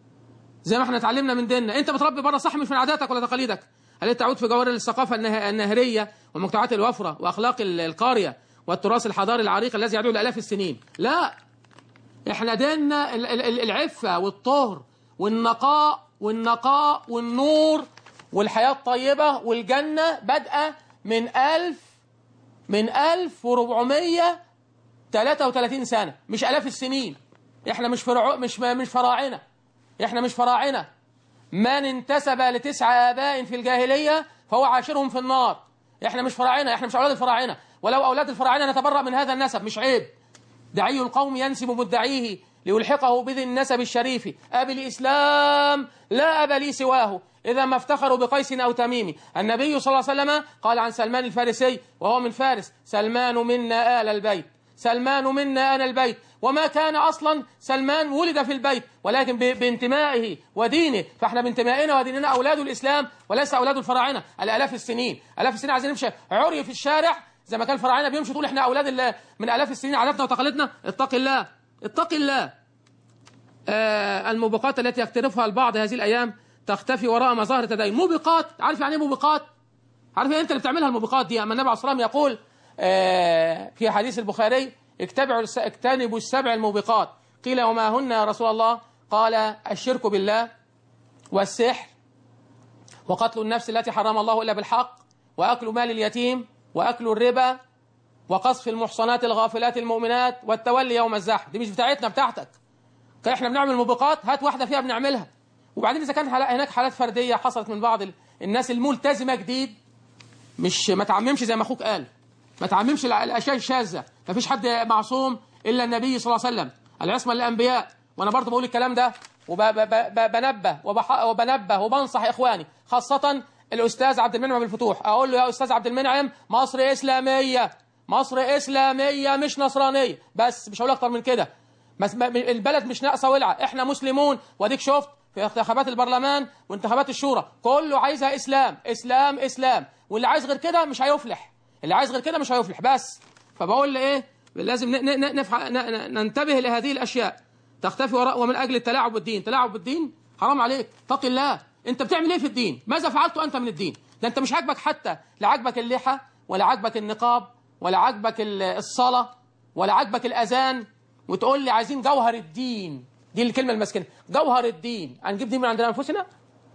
زي ما احنا اتعلمنا من ديننا انت متربي بره صح مش من عاداتك ولا تقاليدك التي تعود في جوهر الثقافه النه- النهريه ومجتمعات الوفره واخلاق ال- القريه والتراث الحضاري العريق الذي يعود لالاف السنين لا احنا ديننا ال- ال- ال- العفه والطهر والنقاء والنقاء والنور والحياه الطيبه والجنه بادئه من ألف من 1433 سنه مش الاف السنين احنا مش فرع مش مش فراعنه احنا مش فراعنه من انتسب لتسع اباء في الجاهليه فهو عاشرهم في النار احنا مش فراعنه احنا مش اولاد الفراعنه ولو اولاد الفراعنه نتبرأ من هذا النسب مش عيب دعي القوم ينسب مدعيه ليلحقه بذي النسب الشريف أبي الإسلام لا أبا لي سواه إذا ما افتخروا بقيس أو تميم النبي صلى الله عليه وسلم قال عن سلمان الفارسي وهو من فارس سلمان منا آل البيت سلمان منا آل البيت وما كان أصلا سلمان ولد في البيت ولكن ب- بانتمائه ودينه فاحنا بانتمائنا وديننا أولاد الإسلام وليس أولاد الفراعنة الآلاف السنين آلاف السنين عايزين نمشي عري في الشارع زي ما كان الفراعنه بيمشوا تقول احنا اولاد الله من الاف السنين عاداتنا وتقاليدنا اتق الله اتق الله آه الموبقات التي يقترفها البعض هذه الايام تختفي وراء مظاهر تدين موبقات عارف يعني ايه موبقات عارف ايه انت اللي بتعملها الموبقات دي اما النبي عليه الصلاه والسلام يقول آه في حديث البخاري اجتبعوا الس- اجتنبوا السبع الموبقات قيل وما هن يا رسول الله قال الشرك بالله والسحر وقتل النفس التي حرم الله الا بالحق واكل مال اليتيم واكل الربا وقصف المحصنات الغافلات المؤمنات والتولي يوم الزحف دي مش بتاعتنا بتاعتك كان احنا بنعمل موبقات هات واحده فيها بنعملها وبعدين اذا كان حلا- هناك حالات فرديه حصلت من بعض ال- الناس الملتزمه جديد مش ما تعممش زي ما اخوك قال ما تعممش الع- الاشياء الشاذه ما فيش حد معصوم الا النبي صلى الله عليه وسلم العصمه للانبياء وانا برضه بقول الكلام ده وبنبه وبنبه وبنصح اخواني خاصه الاستاذ عبد المنعم بالفتوح اقول له يا استاذ عبد المنعم مصر اسلاميه مصر اسلاميه مش نصرانيه بس مش هقول اكتر من كده بس ما- البلد مش ناقصه ولعه احنا مسلمون واديك شفت في انتخابات البرلمان وانتخابات الشورى كله عايزها اسلام اسلام اسلام واللي عايز غير كده مش هيفلح اللي عايز غير كده مش هيفلح بس فبقول ايه لازم ن- ن- ن- نفع- ن- ن- ننتبه لهذه الاشياء تختفي وراء ومن اجل التلاعب بالدين تلاعب بالدين حرام عليك اتق الله انت بتعمل ايه في الدين ماذا فعلت انت من الدين ده انت مش عاجبك حتى لا عاجبك اللحى ولا عاجبك النقاب ولا عاجبك ال- الصلاه ولا عاجبك الاذان وتقول لي عايزين جوهر الدين دي الكلمه المسكنه جوهر الدين هنجيب دين من عند انفسنا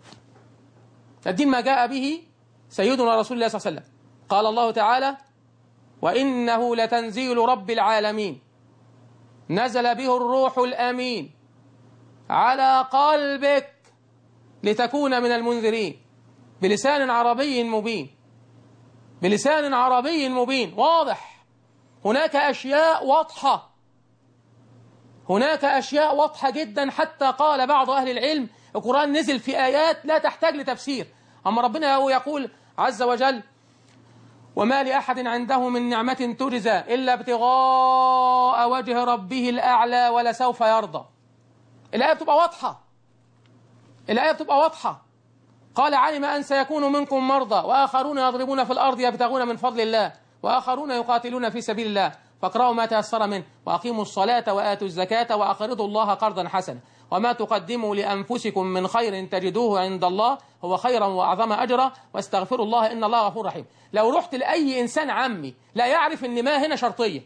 الدين ما جاء به سيدنا رسول الله صلى الله عليه وسلم قال الله تعالى وانه لتنزيل رب العالمين نزل به الروح الامين على قلبك لتكون من المنذرين بلسان عربي مبين بلسان عربي مبين واضح هناك اشياء واضحه هناك اشياء واضحه جدا حتى قال بعض اهل العلم القرآن نزل في آيات لا تحتاج لتفسير أما ربنا هو يقول عز وجل وما لأحد عنده من نعمة تجزى إلا ابتغاء وجه ربه الأعلى ولسوف يرضى الآية بتبقى واضحة الآية بتبقى واضحة قال علم أن سيكون منكم مرضى وآخرون يضربون في الأرض يبتغون من فضل الله وآخرون يقاتلون في سبيل الله فاقرأوا ما تيسر منه وأقيموا الصلاة وآتوا الزكاة وأقرضوا الله قرضا حسنا وما تقدموا لأنفسكم من خير تجدوه عند الله هو خيرا وأعظم أجرا واستغفروا الله إن الله غفور رحيم لو رحت لأي إنسان عمي لا يعرف إن ما هنا شرطية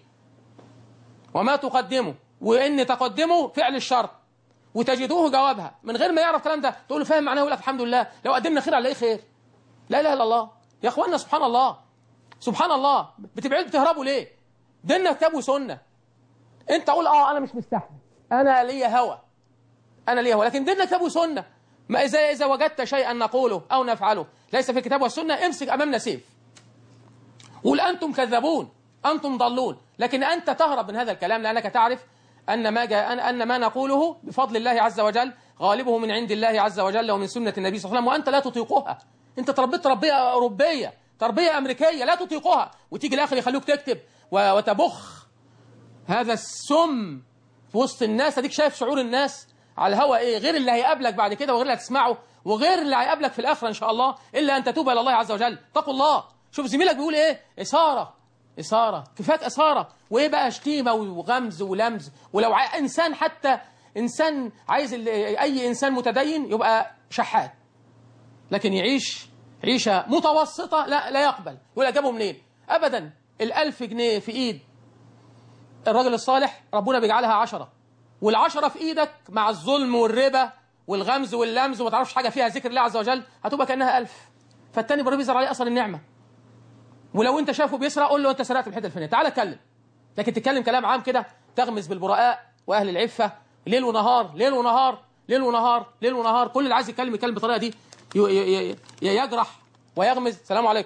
وما تقدموا وإن تقدموا فعل الشرط وتجدوه جوابها من غير ما يعرف الكلام ده تقول له فاهم معناه يقول لك الحمد لله لو قدمنا خير على ايه خير لا اله الا الله يا اخوانا سبحان الله سبحان الله بتبعدوا بتهربوا ليه ديننا كتاب وسنه انت قول اه انا مش مستحمل انا ليا هوى انا ليا هوى لكن ديننا كتاب وسنه ما اذا اذا وجدت شيئا نقوله او نفعله ليس في الكتاب والسنه امسك امامنا سيف قول انتم كذابون انتم ضالون لكن انت تهرب من هذا الكلام لانك تعرف أن ما جاء أن, أن ما نقوله بفضل الله عز وجل غالبه من عند الله عز وجل ومن سنة النبي صلى الله عليه وسلم وأنت لا تطيقها أنت تربيت تربية أوروبية تربية أمريكية لا تطيقها وتيجي الآخر يخلوك تكتب و- وتبخ هذا السم في وسط الناس اديك شايف شعور الناس على الهوى ايه غير اللي هيقابلك بعد كده وغير اللي هتسمعه وغير اللي هيقابلك في الاخره ان شاء الله الا ان تتوب الى الله عز وجل اتقوا الله شوف زميلك بيقول ايه اثاره اثاره كفاك اثاره وايه بقى شتيمه وغمز ولمز ولو ع- انسان حتى انسان عايز ال- اي انسان متدين يبقى شحات لكن يعيش عيشه متوسطه لا لا يقبل يقول لك جابه منين ابدا الألف جنيه في ايد الراجل الصالح ربنا بيجعلها عشرة والعشرة في ايدك مع الظلم والربا والغمز واللمز وما تعرفش حاجة فيها ذكر الله عز وجل هتبقى كأنها ألف فالتاني ربنا بيظهر عليه أصل النعمة ولو انت شافه بيسرق قول له انت سرقت الحته الفلانيه تعالى اتكلم لكن تتكلم كلام عام كده تغمز بالبراء واهل العفه ليل ونهار ليل ونهار ليل ونهار ليل ونهار كل اللي عايز يتكلم يتكلم بالطريقه دي ي- ي- ي- يجرح ويغمز السلام عليكم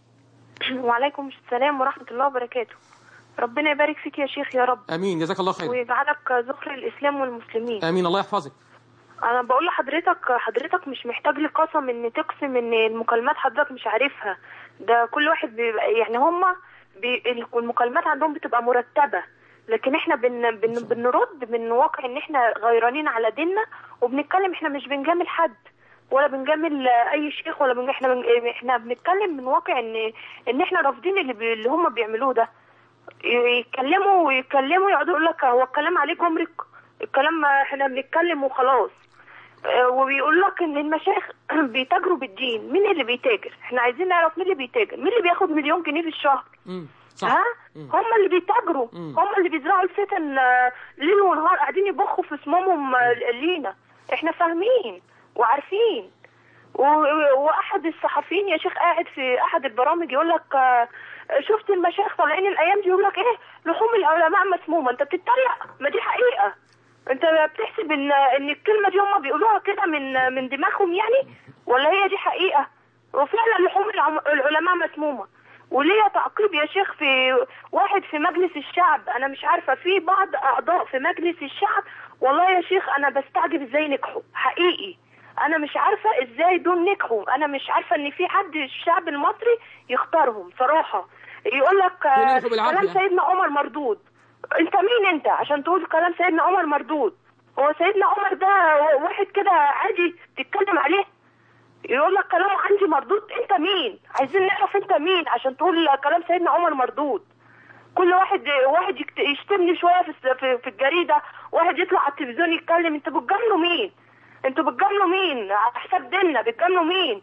وعليكم السلام ورحمة الله وبركاته ربنا يبارك فيك يا شيخ يا رب امين جزاك الله خير ويجعلك ذخر الإسلام والمسلمين امين الله يحفظك أنا بقول لحضرتك حضرتك مش محتاج لي قسم إن تقسم إن المكالمات حضرتك مش عارفها ده كل واحد بيبقى يعني هما بي المكالمات عندهم بتبقى مرتبة لكن احنا بن بن بنرد من واقع ان احنا غيرانين على ديننا وبنتكلم احنا مش بنجامل حد ولا بنجامل اي شيخ ولا بن... احنا بن... احنا بنتكلم من واقع ان ان احنا رافضين اللي, بي... اللي هم بيعملوه ده يتكلموا ويتكلموا يقعدوا يقول لك هو الكلام عليه جمرك الكلام احنا بنتكلم وخلاص اه، وبيقول لك ان المشايخ بيتاجروا بالدين مين اللي بيتاجر احنا عايزين نعرف مين اللي بيتاجر مين اللي بياخد مليون جنيه في الشهر امم صح ها مم. هم اللي بيتاجروا مم. هم اللي بيزرعوا الفتن آه، ليل ونهار قاعدين يبخوا في سمومهم آه، لينا احنا فاهمين وعارفين و- واحد الصحفيين يا شيخ قاعد في احد البرامج يقول لك آه، شفت المشايخ طالعين الايام دي يقول لك ايه لحوم العلماء مسمومه انت بتتريق ما دي حقيقه انت بتحسب ان ان الكلمه دي هم بيقولوها كده من من دماغهم يعني ولا هي دي حقيقه وفعلا لحوم العم- العلماء مسمومه وليا تعقيب يا شيخ في واحد في مجلس الشعب انا مش عارفه في بعض اعضاء في مجلس الشعب والله يا شيخ انا بستعجب ازاي نجحوا حقيقي انا مش عارفه ازاي دول نجحوا انا مش عارفه ان في حد الشعب المصري يختارهم صراحه يقول لك دول آه، نجحوا بالعافية. كلام سيدنا عمر مردود انت مين انت عشان تقول كلام سيدنا عمر مردود هو سيدنا عمر ده واحد كده عادي تتكلم عليه يقول لك كلامه عندي مردود انت مين عايزين نعرف انت مين عشان تقول كلام سيدنا عمر مردود كل واحد واحد يكت- يشتمني شويه في الس- في, في الجريده واحد يطلع على التلفزيون يتكلم انتوا بتجاملوا مين انتوا بتجاملوا مين على حساب ديننا بتجاملوا مين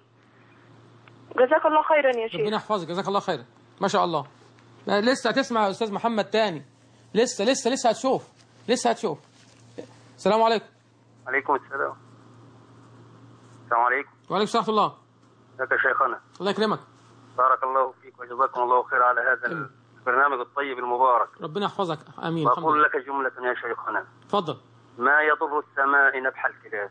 جزاك الله خيرا يا شيخ ربنا يحفظك جزاك الله خيرا ما شاء الله لا، لسه هتسمع يا استاذ محمد تاني لسه لسه لسه هتشوف لسه هتشوف السلام عليكم عليكم السلام السلام عليكم وعليكم السلام ورحمه الله ازيك يا شيخنا الله يكرمك بارك الله فيك وجزاكم الله خير على هذا البرنامج الطيب المبارك ربنا يحفظك امين الحمد وأقول لله لك جملة يا شيخنا اتفضل ما يضر السماء نبح الكلاب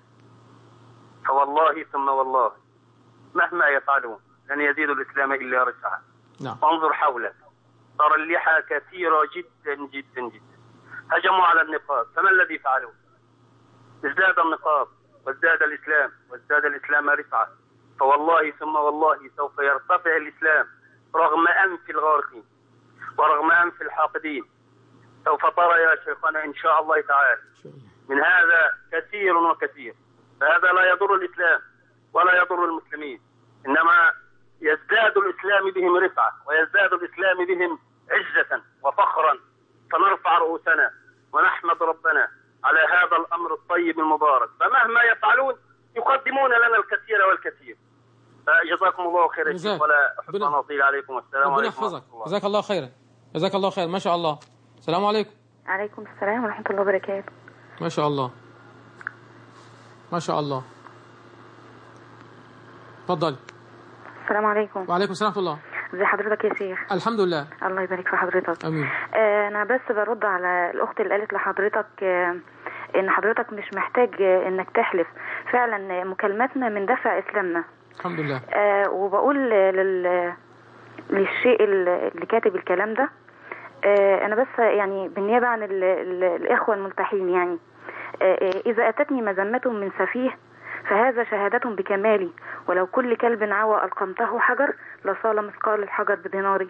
فوالله ثم والله مهما يفعلون لن يزيد الإسلام إلا رجعا نعم وانظر حولك ترى اللحى كثيرة جدا جدا جدا هجموا على النقاب فما الذي فعلوا ازداد النقاب وازداد الإسلام وازداد الإسلام رفعة فوالله ثم والله سوف يرتفع الإسلام رغم أنف الغارقين ورغم أنف الحاقدين سوف ترى يا شيخنا إن شاء الله تعالى من هذا كثير وكثير فهذا لا يضر الإسلام ولا يضر المسلمين إنما يزداد الإسلام بهم رفعة ويزداد الإسلام بهم عزة وفخرا فنرفع رؤوسنا ونحمد ربنا على هذا الأمر الطيب المبارك فمهما يفعلون يقدمون لنا الكثير والكثير فجزاكم الله خيرا يا جزاك. شيخ ولا أحب أن أطيل عليكم والسلام ربنا عليكم يحفظك ورحمة الله جزاك الله خيرا جزاك الله خير ما شاء الله السلام عليكم عليكم السلام ورحمة الله وبركاته ما شاء الله ما شاء الله اتفضل السلام عليكم وعليكم السلام ورحمه الله ازي حضرتك يا شيخ الحمد لله الله يبارك في حضرتك امين آه، انا بس برد على الاخت اللي قالت لحضرتك آه، ان حضرتك مش محتاج آه، انك تحلف فعلا آه، مكالماتنا من دفع اسلامنا الحمد لله آه، وبقول آه، لل للشيء ال- اللي كاتب الكلام ده آه، انا بس يعني بالنيابه عن ال- ال- الاخوه الملتحين يعني آه، آه، اذا اتتني مذمه من سفيه فهذا شهادة بكمالي ولو كل كلب عوى ألقمته حجر لصال مثقال الحجر بديناري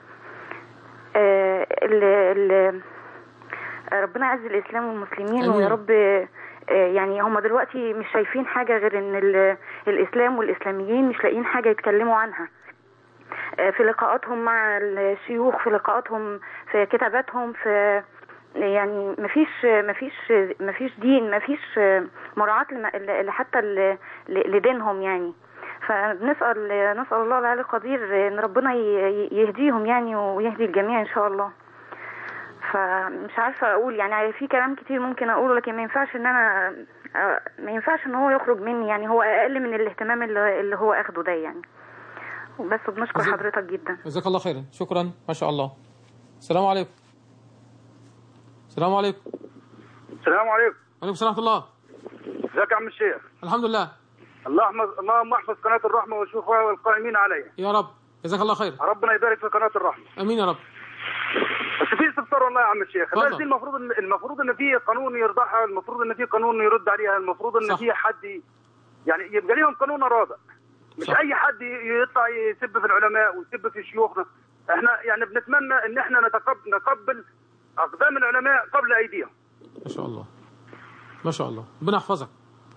آه، ال ال ربنا يعز الإسلام والمسلمين آمين. ويا رب آه، يعني هم دلوقتي مش شايفين حاجة غير إن ال- الإسلام والإسلاميين مش لاقيين حاجة يتكلموا عنها آه، في لقاءاتهم مع الشيوخ في لقاءاتهم في كتاباتهم في يعني مفيش مفيش مفيش دين مفيش مراعاة لم- حتى ل- ل- لدينهم يعني فنسأل نسأل الله العلي القدير ان ربنا ي- يهديهم يعني ويهدي الجميع ان شاء الله فمش عارفة اقول يعني في كلام كتير ممكن اقوله لكن ما ينفعش ان انا آه، ما ينفعش ان هو يخرج مني يعني هو اقل من الاهتمام اللي اللي هو اخده ده يعني وبس بنشكر جزاك- حضرتك جدا جزاك الله خيرا شكرا ما شاء الله السلام عليكم السلام عليكم السلام عليكم وعليكم السلام ورحمه الله ازيك يا عم الشيخ الحمد لله اللهم اللهم احفظ قناه الرحمه وشوفها والقائمين عليها يا رب جزاك الله خير ربنا يبارك في قناه الرحمه امين يا رب بس في استفسار والله يا عم الشيخ اتفضل. الناس دي المفروض ان المفروض ان في قانون يرضعها المفروض ان في قانون يرد عليها المفروض ان صح. في حد ي- يعني يبقى ليهم قانون رادع مش صح. اي حد ي- يطلع يسب في العلماء ويسب في شيوخنا احنا يعني بنتمنى ان احنا نتقبل نقبل اقدام العلماء قبل ايديهم ما شاء الله ما شاء الله ربنا يحفظك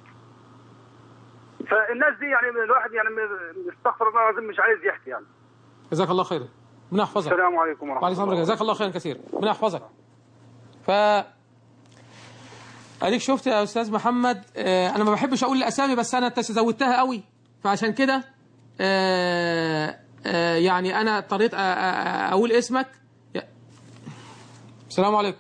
فالناس دي يعني الواحد يعني م- استغفر الله العظيم مش عايز يحكي يعني جزاك الله خير ربنا يحفظك السلام عليكم ورحمه وعليكم الله السلام جزاك الله خيرا كثير ربنا يحفظك ف اديك شفت يا استاذ محمد آه، انا ما بحبش اقول الاسامي بس انا انت زودتها قوي فعشان كده آه، آه، يعني انا اضطريت أ- أ- أ- اقول اسمك يا- السلام عليكم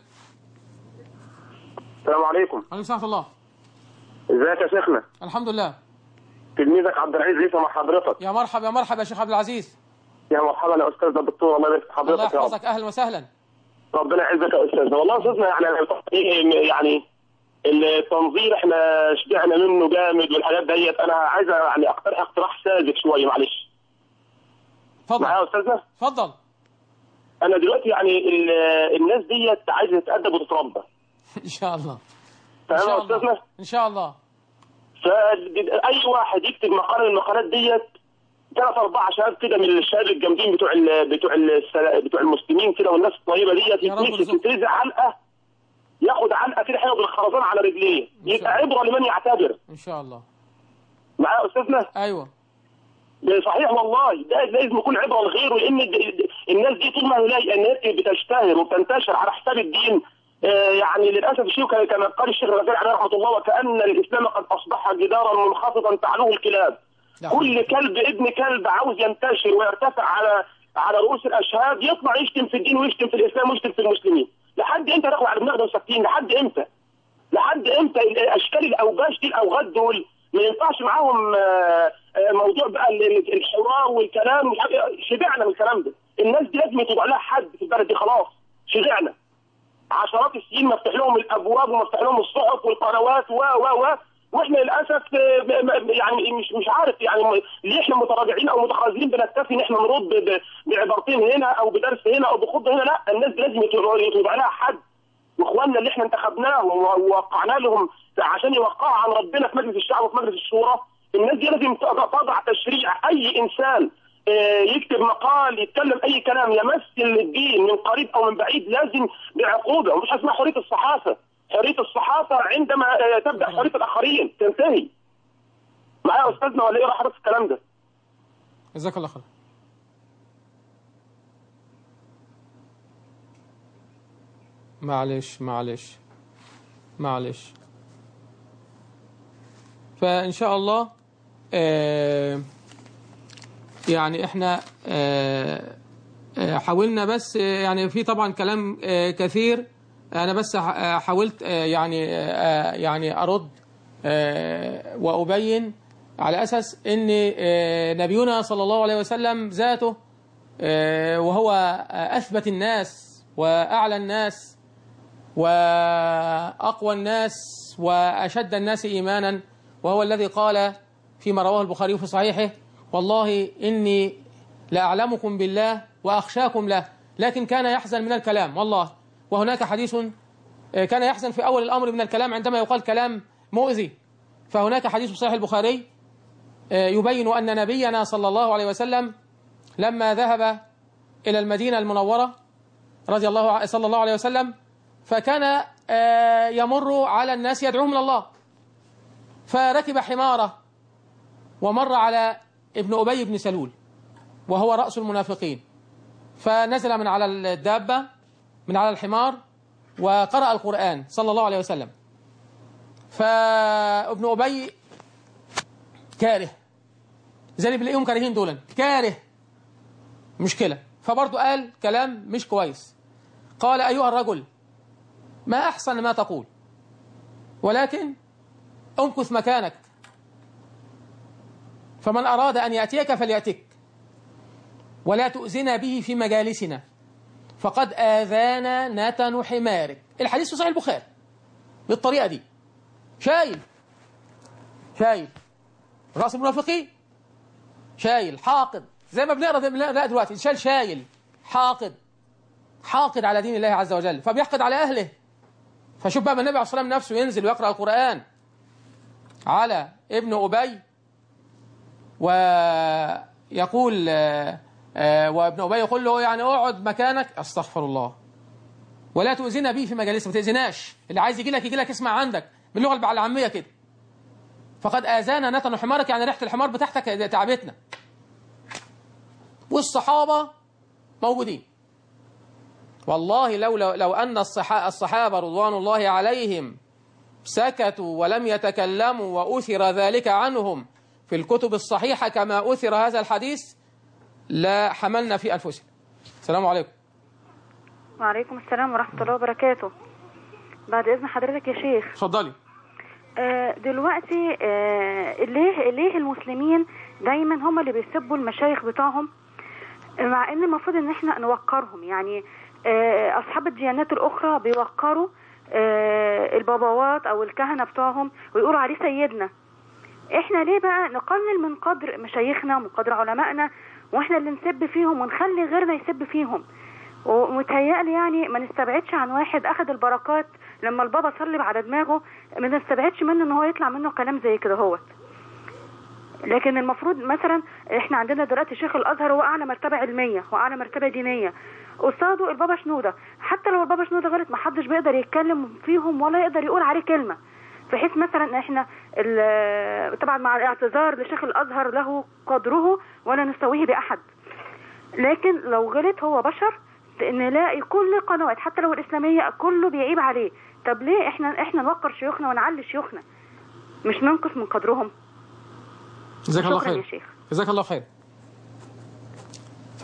السلام عليكم وعليكم السلام ورحمه الله ازيك يا شيخنا الحمد لله تلميذك عبد العزيز عيسى مع حضرتك يا مرحبا يا مرحبا يا شيخ عبد العزيز يا مرحبا يا استاذ دكتور الله يبارك في الله حضرتك يا رب يحفظك اهلا وسهلا ربنا يعزك يا استاذنا والله يا استاذنا يعني يعني التنظير احنا شبعنا منه جامد والحاجات ديت انا عايز يعني اقترح اقتراح ساذج شويه معلش اتفضل معايا يا استاذنا اتفضل انا دلوقتي يعني ال- الناس ديت عايزه تتادب وتتربى ان شاء الله ان فاهم شاء يا استاذنا الله ان شاء الله فاي واحد يكتب مقال من المقالات ديت ثلاث اربع شباب كده من الشباب الجامدين بتوع ال بتوع ال بتوع المسلمين كده والناس الطيبه ديت يا رب يتمسك يرزقك. يترزع علقه ياخد علقه كده حلوه بالخرزان على رجليه شاء يبقى عبره لمن يعتبر ان شاء الله معايا يا استاذنا ايوه ده صحيح والله ده لازم يكون عبره لغيره لان الد- الناس دي طول ما هي الناس بتشتهر وبتنتشر على حساب الدين آه، يعني للاسف الشيء كما كما قال الشيخ الغزالي عليه رحمه الله وكان الاسلام قد اصبح جدارا منخفضا تعلوه الكلاب ده كل كلب ابن كلب عاوز ينتشر ويرتفع على على رؤوس الاشهاد يطلع يشتم في الدين ويشتم في الاسلام ويشتم في المسلمين لحد امتى ناخد على دماغنا وساكتين لحد امتى لحد امتى اشكال الاوباش دي الاوغاد دول ما ينفعش معاهم آه، آه، موضوع بقى ال- ال- الحوار والكلام مش عارف إيه. شبعنا من الكلام ده الناس دي لازم يتوضع لها حد في البلد دي خلاص شبعنا عشرات السنين مفتوح لهم الابواب ومفتوح لهم الصحف والقنوات و و و واحنا للاسف آه، م- م- يعني مش مش عارف يعني م- ليه احنا متراجعين او متخاذلين بنكتفي ان احنا نرد ب- بعبارتين هنا او بدرس هنا او بخطبه هنا لا الناس دي لازم يتوضع يتوضع لها حد واخواننا اللي احنا انتخبناهم ووقعنا لهم عشان يوقعوا عن ربنا في مجلس الشعب وفي مجلس الشورى الناس دي لازم تضع تشريع اي انسان آه، يكتب مقال يتكلم اي كلام يمثل الدين من قريب او من بعيد لازم بعقوبه ومش اسمها حريه الصحافه حريه الصحافه عندما آه، تبدا حريه الاخرين تنتهي معايا يا استاذنا ولا ايه راح حضرتك الكلام ده جزاك الله خير معلش معلش معلش فإن شاء الله آه يعني احنا آه آه حاولنا بس آه، يعني في طبعا كلام آه كثير انا بس ح- آه، حاولت آه يعني آه يعني ارد آه وابين على اساس ان آه نبينا صلى الله عليه وسلم ذاته آه وهو آه، اثبت الناس واعلى الناس واقوى الناس واشد الناس ايمانا وهو الذي قال فيما رواه البخاري في صحيحه والله اني لاعلمكم بالله واخشاكم له لكن كان يحزن من الكلام والله وهناك حديث آه، كان يحزن في اول الامر من الكلام عندما يقال كلام مؤذي فهناك حديث في صحيح البخاري آه، يبين ان نبينا صلى الله عليه وسلم لما ذهب الى المدينه المنوره رضي الله صلى الله عليه وسلم فكان آه، يمر على الناس يدعوهم الى الله فركب حماره ومر على ابن ابي بن سلول وهو راس المنافقين فنزل من على الدابه من على الحمار وقرأ القرآن صلى الله عليه وسلم فابن أبي كاره زي اللي بنلاقيهم كارهين دولا كاره مشكلة فبرضه قال كلام مش كويس قال أيها الرجل ما أحسن ما تقول ولكن امكث مكانك فمن أراد أن يأتيك فليأتك ولا تؤذنا به في مجالسنا فقد آذانا نتن حمارك الحديث في صحيح البخاري بالطريقة دي شايل شايل رأس المنافقين شايل حاقد زي ما بنقرا بنقرا دلوقتي شايل شايل حاقد حاقد على دين الله عز وجل فبيحقد على أهله فشوف بقى ما النبي عليه الصلاة والسلام نفسه ينزل ويقرأ القرآن على ابن أبي ويقول آه، آه، وابن أبي يقول له يعني اقعد مكانك استغفر الله ولا تؤذينا به في مجالسنا ما تأذيناش اللي عايز يجي لك يجي لك اسمع عندك باللغة العامية كده فقد آذانا نتن حمارك يعني ريحة الحمار بتاعتك تعبتنا والصحابة موجودين والله لو لو, لو أن الصحا- الصحابة رضوان الله عليهم سكتوا ولم يتكلموا وأثر ذلك عنهم في الكتب الصحيحة كما أثر هذا الحديث لا حملنا في أنفسنا السلام عليكم وعليكم السلام ورحمة الله وبركاته بعد إذن حضرتك يا شيخ اتفضلي آه، دلوقتي آه، ليه ليه المسلمين دايما هم اللي بيسبوا المشايخ بتاعهم مع ان المفروض ان احنا نوقرهم يعني آه، اصحاب الديانات الاخرى بيوقروا آه، الباباوات او الكهنه بتاعهم ويقولوا عليه سيدنا احنا ليه بقى نقلل من قدر مشايخنا ومن قدر علمائنا واحنا اللي نسب فيهم ونخلي غيرنا يسب فيهم ومتهيألي يعني ما نستبعدش عن واحد اخذ البركات لما البابا صلب على دماغه ما نستبعدش منه ان هو يطلع منه كلام زي كده هوت لكن المفروض مثلا احنا عندنا دلوقتي شيخ الازهر هو اعلى مرتبه علميه واعلى مرتبه دينيه قصاده البابا شنوده حتى لو البابا شنوده غلط ما حدش بيقدر يتكلم فيهم ولا يقدر يقول عليه كلمه بحيث مثلا احنا ال- طبعا مع الاعتذار لشيخ الازهر له قدره ولا نستويه باحد لكن لو غلط هو بشر نلاقي كل القنوات حتى لو الاسلاميه كله بيعيب عليه طب ليه احنا احنا نوقر شيوخنا ونعلي شيوخنا مش ننقص من قدرهم جزاك الله شكرا خير يا شيخ جزاك الله خير ف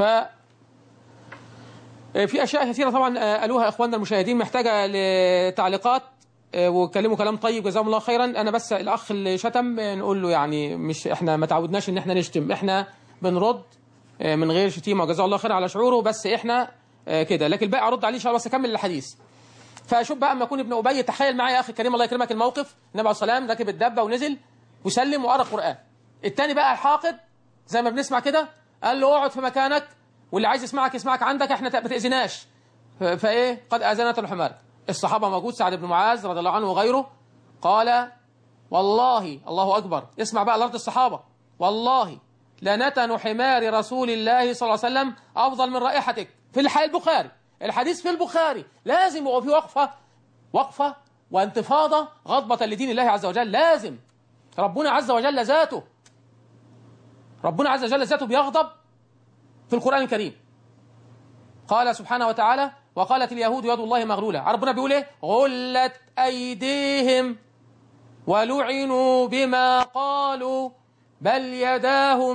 في اشياء كثيره طبعا آه، قالوها اخواننا المشاهدين محتاجه لتعليقات آه، واتكلموا كلام طيب جزاهم الله خيرا انا بس الاخ اللي شتم آه، نقول له يعني مش احنا ما تعودناش ان احنا نشتم احنا بنرد آه، من غير شتيمه وجزاه الله خير على شعوره بس احنا آه، كده لكن الباقي ارد عليه ان شاء الله بس اكمل الحديث فشوف بقى اما يكون ابن ابي تخيل معايا يا اخي الكريم الله يكرمك الموقف النبي عليه الصلاه والسلام ركب الدبه ونزل وسلم وقرا القران التاني بقى الحاقد زي ما بنسمع كده قال له اقعد في مكانك واللي عايز يسمعك يسمعك عندك احنا ما تاذيناش ف- فايه قد اذنت الحمار الصحابة موجود سعد بن معاذ رضي الله عنه وغيره قال والله الله أكبر اسمع بقى لفظ الصحابة والله لنتن حمار رسول الله صلى الله عليه وسلم أفضل من رائحتك في الحديث البخاري الحديث في البخاري لازم يبقى في وقفة وقفة وانتفاضة غضبة لدين الله عز وجل لازم ربنا عز وجل ذاته ربنا عز وجل ذاته بيغضب في القرآن الكريم قال سبحانه وتعالى وقالت اليهود يد الله مغلولة ربنا بيقول ايه غلت أيديهم ولعنوا بما قالوا بل يداه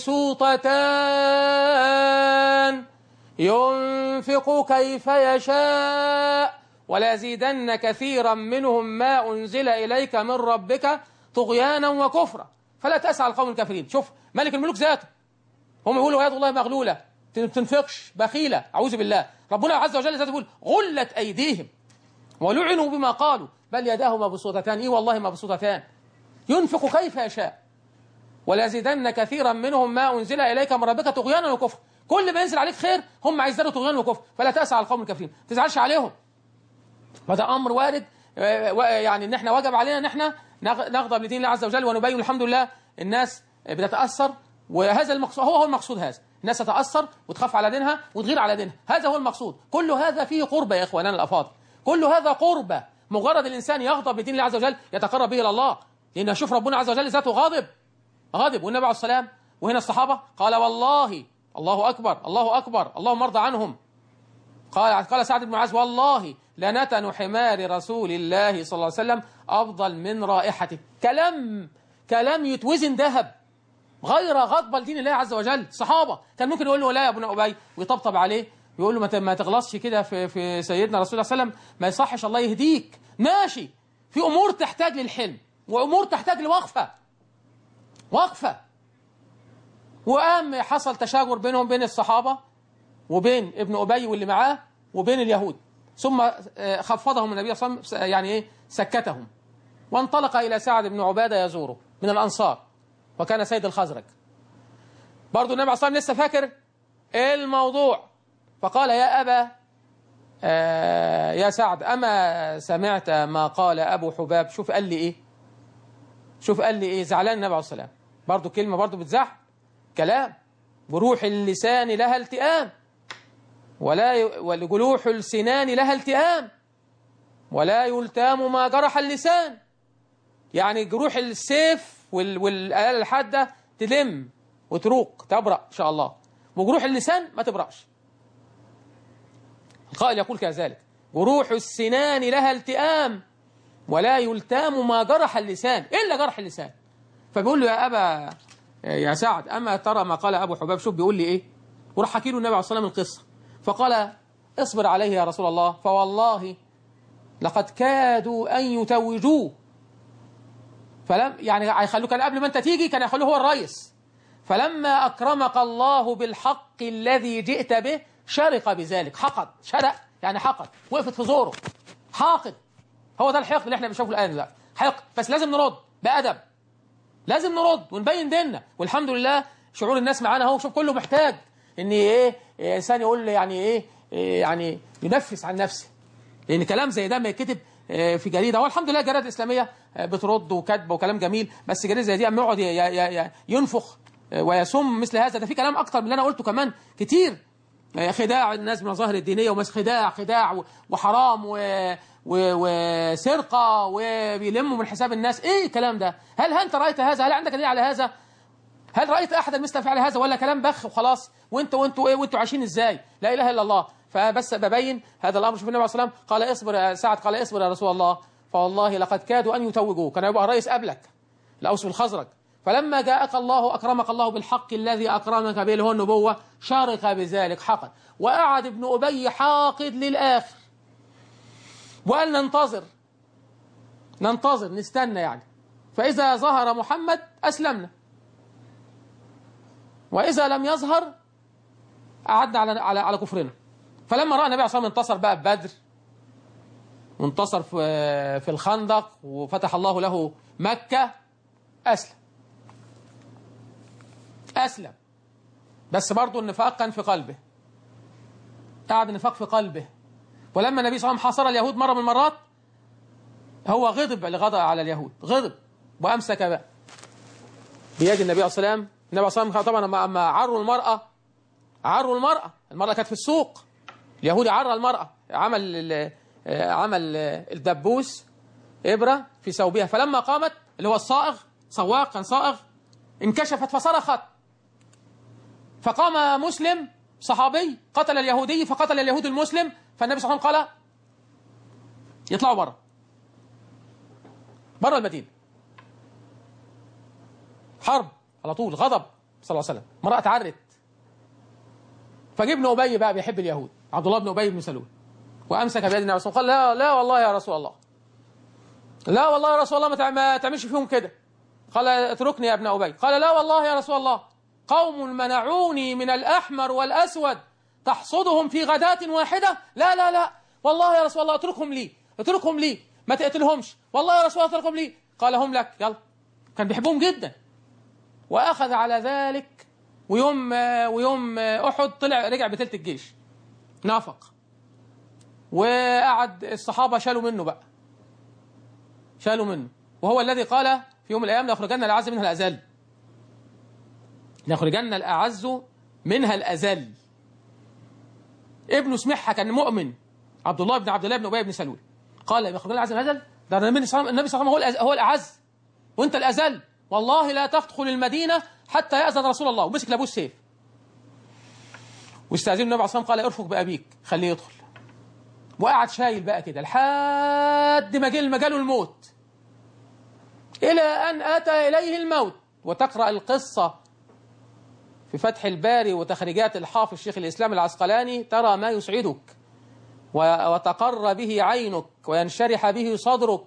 مبسوطتان ينفق كيف يشاء ولازيدن كثيرا منهم ما أنزل إليك من ربك طغيانا وكفرا فلا تسعى القوم الكافرين شوف ملك الملوك ذاته هم يقولوا يد الله مغلولة تنفقش بخيلة أعوذ بالله ربنا عز وجل ذاته يقول غلت أيديهم ولعنوا بما قالوا بل يداه مبسوطتان إيه والله مبسوطتان ينفق كيف يشاء ولازيدن كثيرا منهم ما أنزل إليك من ربك طغيانا وكفر كل ما ينزل عليك خير هم عايزينه طغيان وكفر فلا تأسى على القوم الكافرين ما تزعلش عليهم فده أمر وارد يعني إن إحنا واجب علينا إن إحنا نغضب لدين الله عز وجل ونبين الحمد لله الناس بتتأثر وهذا المقصود هو هو المقصود هذا الناس تتأثر وتخاف على دينها وتغير على دينها هذا هو المقصود كل هذا فيه قربة يا إخواننا الأفاضل كل هذا قربة مجرد الإنسان يغضب لدين الله عز وجل يتقرب به إلى الله لأن شوف ربنا عز وجل ذاته غاضب غاضب والنبي عليه السلام وهنا الصحابة قال والله الله أكبر الله أكبر اللهم ارضى عنهم قال قال سعد بن معاذ والله لنتن حمار رسول الله صلى الله عليه وسلم أفضل من رائحته كلام كلام يتوزن ذهب غير غضب لدين الله عز وجل صحابة كان ممكن يقول له لا يا ابن أبي ويطبطب عليه ويقول له ما تغلطش كده في في سيدنا رسول الله صلى الله عليه وسلم ما يصحش الله يهديك ماشي في أمور تحتاج للحلم وأمور تحتاج لوقفة وقفة وقام حصل تشاجر بينهم بين الصحابة وبين ابن أبي واللي معاه وبين اليهود ثم خفضهم النبي صلى الله عليه وسلم يعني ايه سكتهم وانطلق إلى سعد بن عبادة يزوره من الأنصار وكان سيد الخزرج برضو النبي عليه الصلاة والسلام لسه فاكر الموضوع فقال يا أبا آه يا سعد أما سمعت ما قال أبو حباب شوف قال لي إيه شوف قال لي إيه زعلان النبي عليه الصلاة والسلام برضو كلمة برضو بتزعل كلام بروح اللسان لها التئام ولا ي... ولجلوح السنان لها التئام ولا يلتام ما جرح اللسان يعني جروح السيف وال... والآلة الحادة تلم وتروق تبرأ إن شاء الله وجروح اللسان ما تبرأش القائل يقول كذلك جروح السنان لها التئام ولا يلتام ما جرح اللسان إلا جرح اللسان فبيقول له يا أبا يا سعد أما ترى ما قال أبو حباب شوف بيقول لي إيه وراح حكي له النبي عليه الصلاة والسلام القصة فقال اصبر عليه يا رسول الله فوالله لقد كادوا أن يتوجوه فلم يعني هيخلوه كان قبل ما أنت تيجي كان يخلوه هو الرئيس فلما أكرمك الله بالحق الذي جئت به شرق بذلك حقد شرق يعني حقد وقفت في زوره حاقد هو ده الحقد اللي احنا بنشوفه الآن دلوقتي حقد بس لازم نرد بأدب لازم نرد ونبين ديننا والحمد لله شعور الناس معانا اهو شوف كله محتاج ان ايه انسان يقول يعني ايه, إيه يعني ينفس عن نفسه لان كلام زي ده ما يتكتب في جريده هو الحمد لله الجرائد الاسلاميه بترد وكاتبه وكلام جميل بس جريده زي دي اما يقعد ينفخ ويسم مثل هذا ده في كلام اكتر من اللي انا قلته كمان كتير خداع الناس بالمظاهر الدينيه ومس خداع خداع وحرام و وسرقه وبيلموا من حساب الناس ايه الكلام ده هل انت رايت هذا هل عندك دليل على هذا هل رايت احدا مثل فعل هذا ولا كلام بخ وخلاص وانتوا وانتوا ايه وانتوا عايشين ازاي لا اله الا الله فبس ببين هذا الامر شوف النبي عليه الصلاه والسلام قال اصبر يا سعد قال اصبر يا رسول الله فوالله لقد كادوا ان يتوجوه كان يبقى رئيس قبلك الاوس والخزرج فلما جاءك الله اكرمك الله بالحق الذي اكرمك به اللي هو النبوه شارك بذلك حقا وقعد ابن ابي حاقد للاخر وقال ننتظر ننتظر نستنى يعني فإذا ظهر محمد أسلمنا وإذا لم يظهر قعدنا على على على كفرنا فلما رأى النبي عليه الصلاة والسلام انتصر بقى ببدر وانتصر في في الخندق وفتح الله له مكة أسلم أسلم بس برضه النفاق كان في قلبه قعد النفاق في قلبه ولما النبي صلى الله عليه وسلم حاصر اليهود مرة من المرات هو غضب لغضب على اليهود غضب وأمسك بقى بيد النبي عليه الصلاة والسلام النبي عليه الصلاة والسلام طبعا لما أما عروا المرأة عروا المرأة المرأة كانت في السوق اليهودي عرى المرأة عمل ال- آه، عمل آه، الدبوس إبرة في ثوبها فلما قامت اللي هو الصائغ سواق كان صائغ انكشفت فصرخت فقام مسلم صحابي قتل اليهودي فقتل اليهود المسلم فالنبي صلى الله عليه وسلم قال يطلعوا بره بره المدينة حرب على طول غضب صلى الله عليه وسلم امرأة اتعرت فجه ابن أبي بقى بيحب اليهود عبد الله بن أبي بن سلول وأمسك بيد النبي صلى الله عليه وسلم قال لا لا والله يا رسول الله لا والله يا رسول الله ما تع- ما تعملش فيهم كده قال اتركني يا ابن أبي قال لا والله يا رسول الله قوم منعوني من الأحمر والأسود تحصدهم في غداة واحدة لا لا لا والله يا رسول الله اتركهم لي اتركهم لي ما تقتلهمش والله يا رسول الله اتركهم لي قال هم لك يلا كان بيحبهم جدا وأخذ على ذلك ويوم ويوم أحد طلع رجع بتلت الجيش نافق وقعد الصحابة شالوا منه بقى شالوا منه وهو الذي قال في يوم من الأيام ليخرجن الأعز منها الأذل ليخرجن الأعز منها الأذل ابنه سمعها كان مؤمن عبد الله بن عبد الله بن أبي بن سلول قال يخرجن الأعز من الأذل ده النبي صلى الله عليه وسلم هو الأز- هو الأعز وأنت الأذل والله لا تدخل المدينة حتى يأذن رسول الله ومسك لابوه السيف واستأذن النبي عليه الصلاة والسلام قال ارفق بأبيك خليه يدخل وقعد شايل بقى كده لحد ما جه مجاله الموت إلى أن أتى إليه الموت وتقرأ القصة في فتح الباري وتخريجات الحافظ شيخ الإسلام العسقلاني ترى ما يسعدك و- وتقر به عينك وينشرح به صدرك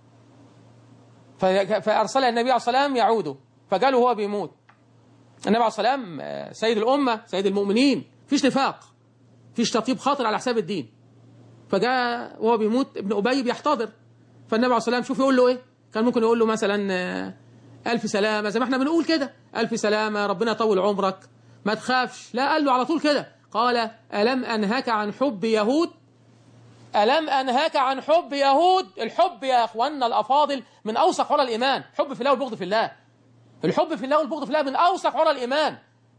ف- فأرسل النبي عليه الصلاة والسلام يعوده فقالوا هو بيموت النبي عليه الصلاة والسلام آه، سيد الأمة سيد المؤمنين فيش نفاق فيش تطيب خاطر على حساب الدين فجاء وهو بيموت ابن أبي بيحتضر فالنبي عليه الصلاة والسلام شوف يقول له إيه كان ممكن يقول له مثلا آه، ألف سلامة زي ما احنا بنقول كده ألف سلامة ربنا يطول عمرك ما تخافش لا قال له على طول كده قال ألم أنهك عن حب يهود ألم أنهك عن حب يهود الحب يا أخواننا الأفاضل من أوسق عرى الإيمان حب في الله والبغض في الله الحب في الله والبغض في الله من أوسق عرى الإيمان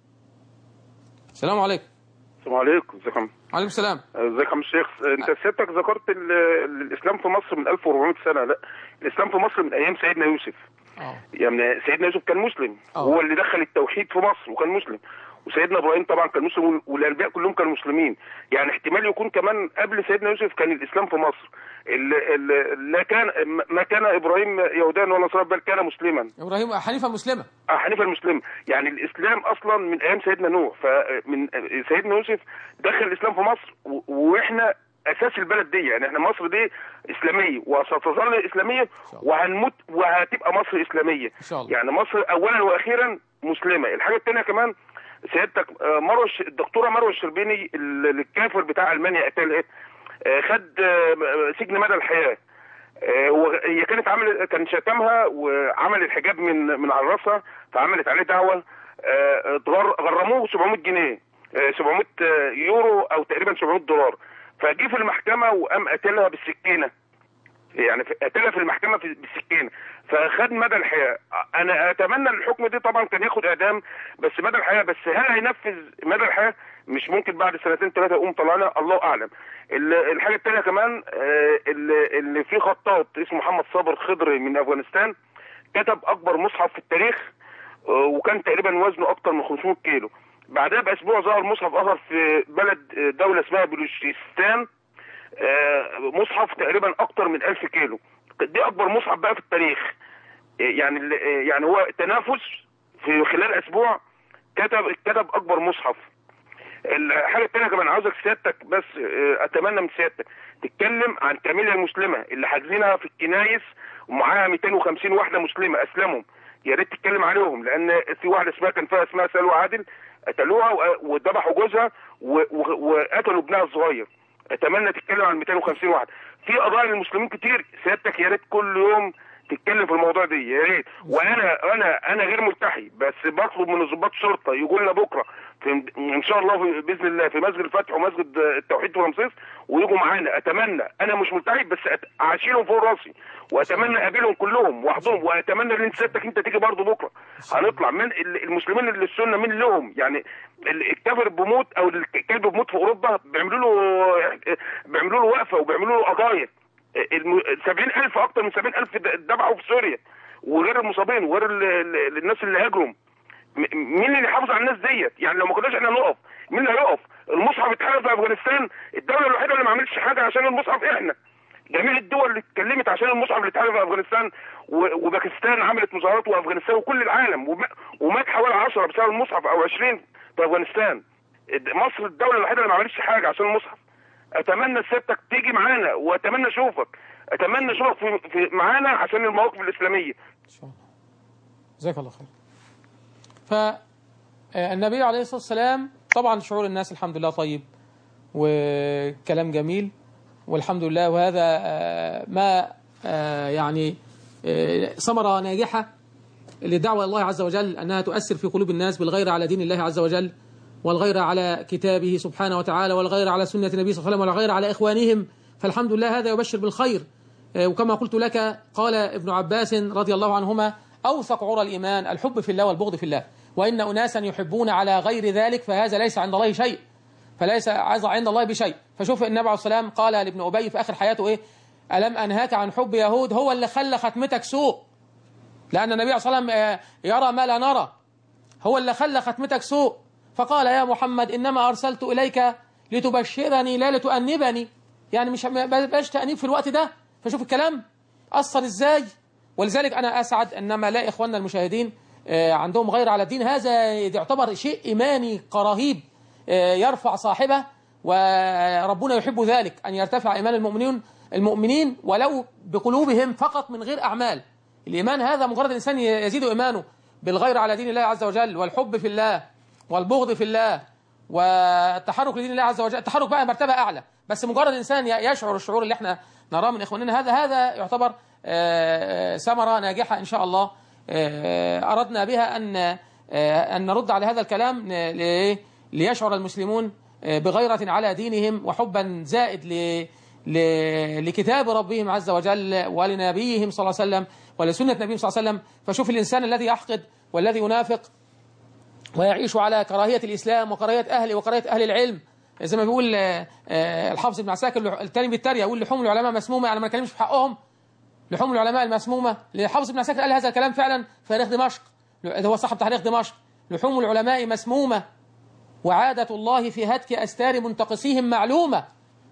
السلام عليكم السلام عليكم ازيك يا عم عليكم السلام ازيك يا عم الشيخ انت سيادتك ذكرت ال- ال- الاسلام في مصر من 1400 سنه لا الاسلام في مصر من ايام سيدنا يوسف اه يعني سيدنا يوسف كان مسلم آه. هو اللي دخل التوحيد في مصر وكان مسلم وسيدنا ابراهيم طبعا كان مسلم وال- والانبياء كلهم كانوا مسلمين يعني احتمال يكون كمان قبل سيدنا يوسف كان الاسلام في مصر ال ال لا كان ما كان ابراهيم يهوديا ولا نصرانيا بل كان مسلما إبراهيم حنيفة مسلمة آه، حنيفة المسلم يعني الاسلام اصلا من ايام سيدنا نوح فمن سيدنا يوسف دخل الاسلام في مصر و- واحنا اساس البلد دي يعني احنا مصر دي اسلاميه وستظل اسلاميه وهنموت وهتبقى مصر اسلاميه إن شاء الله. يعني مصر اولا واخيرا مسلمه الحاجه الثانيه كمان سيادتك آه، مروه الش- الدكتوره مروه الشربيني ال- الكافر بتاع المانيا قتل آه، خد آه، سجن مدى الحياه آه، هو هي كانت عمل كان شتمها وعمل الحجاب من من على راسها فعملت عليه دعوه آه، اتغر- غرموه 700 جنيه آه، 700 يورو او تقريبا 700 دولار فجه في المحكمه وقام قتلها بالسكينه يعني في- قتلها في المحكمه في- بالسكينه فخد مدى الحياه انا اتمنى الحكم ده طبعا كان ياخد اعدام بس مدى الحياه بس هل هينفذ مدى الحياه مش ممكن بعد سنتين ثلاثه يقوم طلعنا الله اعلم ال- الحاجه الثانيه كمان آه، اللي اللي في خطاط اسمه محمد صابر خضري من افغانستان كتب اكبر مصحف في التاريخ آه، وكان تقريبا وزنه اكتر من 500 كيلو بعدها باسبوع ظهر مصحف اخر في بلد آه، دوله اسمها بلوشستان آه، مصحف تقريبا اكتر من 1000 كيلو دي اكبر مصحف بقى في التاريخ آه، يعني ال- آه، يعني هو تنافس في خلال اسبوع كتب كتب اكبر مصحف الحاجه الثانيه كمان عاوزك سيادتك بس آه، اتمنى من سيادتك تتكلم عن كاميليا المسلمه اللي حاجزينها في الكنايس ومعاها 250 واحده مسلمه اسلموا يا ريت تتكلم عليهم لان في واحده اسمها كان فيها اسمها سلوى عادل قتلوها و- وذبحوا جوزها و- و- وقتلوا ابنها الصغير اتمنى تتكلم عن 250 واحد في قضايا للمسلمين كتير سيادتك يا ريت كل يوم تتكلم في الموضوع دي يا ريت وانا انا انا غير ملتحي بس بطلب من ضباط الشرطه يجوا لنا بكره في ان شاء الله في باذن الله في مسجد الفتح ومسجد التوحيد في رمسيس ويجوا معانا اتمنى انا مش ملتحي بس أت- اعاشرهم فوق راسي واتمنى اقابلهم كلهم واحضرهم واتمنى ان انت سيادتك انت تيجي برضه بكره هنطلع من ال- المسلمين اللي السنه من لهم يعني ال- الكافر بموت او الكلب بموت في اوروبا بيعملوا له بيعملوا له وقفه وبيعملوا له قضايا الم- 70000 اكتر من 70000 د- اتذبحوا في سوريا وغير المصابين وغير ال- ال- الناس اللي هاجروا م- مين اللي يحافظ على الناس ديت يعني لو ما كناش احنا نقف مين اللي هيقف المصحف اتحرق في افغانستان الدوله الوحيده اللي ما عملتش حاجه عشان المصحف احنا جميع الدول اللي اتكلمت عشان المصحف اللي اتحرق في افغانستان و- وباكستان عملت مظاهرات وافغانستان وكل العالم وم- ومات حوالي 10 بسبب المصحف او 20 في افغانستان الد- مصر الدوله الوحيده اللي ما عملتش حاجه عشان المصحف اتمنى سيادتك تيجي معانا واتمنى اشوفك اتمنى اشوفك في, في معانا عشان المواقف الاسلاميه جزاك الله خير فالنبي عليه الصلاة والسلام طبعا شعور الناس الحمد لله طيب وكلام جميل والحمد لله وهذا آه، ما آه، يعني آه، ثمرة ناجحة لدعوة الله عز وجل أنها تؤثر في قلوب الناس بالغير على دين الله عز وجل والغير على كتابه سبحانه وتعالى والغير على سنة النبي صلى الله عليه وسلم والغير على إخوانهم فالحمد لله هذا يبشر بالخير آه، وكما قلت لك قال ابن عباس رضي الله عنهما أوثق عرى الإيمان الحب في الله والبغض في الله وإن أناسا يحبون على غير ذلك فهذا ليس عند الله شيء فليس عز عند الله بشيء فشوف النبي عليه الصلاة والسلام قال لابن أبي في آخر حياته إيه ألم أنهاك عن حب يهود هو اللي خلى ختمتك سوء لأن النبي عليه الصلاة والسلام آه، يرى ما لا نرى هو اللي خلى ختمتك سوء فقال يا محمد إنما أرسلت إليك لتبشرني لا لتؤنبني يعني مش ما بقاش تأنيب في الوقت ده فشوف الكلام أثر إزاي ولذلك أنا أسعد أنما لا إخواننا المشاهدين آه، عندهم غير على الدين هذا يعتبر شيء إيماني رهيب آه، يرفع صاحبه وربنا يحب ذلك أن يرتفع إيمان المؤمنين المؤمنين ولو بقلوبهم فقط من غير أعمال الإيمان هذا مجرد الإنسان يزيد إيمانه بالغير على دين الله عز وجل والحب في الله والبغض في الله والتحرك لدين الله عز وجل التحرك بقى مرتبة أعلى بس مجرد الإنسان يشعر الشعور اللي احنا نراه من إخواننا هذا هذا يعتبر آه، ثمرة ناجحة إن شاء الله آه، أردنا بها أن آه، أن نرد على هذا الكلام ن- ل- ليشعر المسلمون آه، بغيرة على دينهم وحبا زائد ل ل- لكتاب ربهم عز وجل ولنبيهم صلى الله عليه وسلم ولسنة نبيهم صلى الله عليه وسلم فشوف الإنسان الذي يحقد والذي ينافق ويعيش على كراهية الإسلام وكراهية أهله وكراهية أهل العلم زي ما بيقول آه، آه، الحافظ ابن عساكر الثاني بالترية يقول لحوم العلماء مسمومة يعني ما نتكلمش في حقهم لحوم العلماء المسمومة الحافظ ابن عساكر قال هذا الكلام فعلا في تاريخ دمشق ده هو صاحب تاريخ دمشق لحوم العلماء مسمومة وعادة الله في هتك أستار منتقصيهم معلومة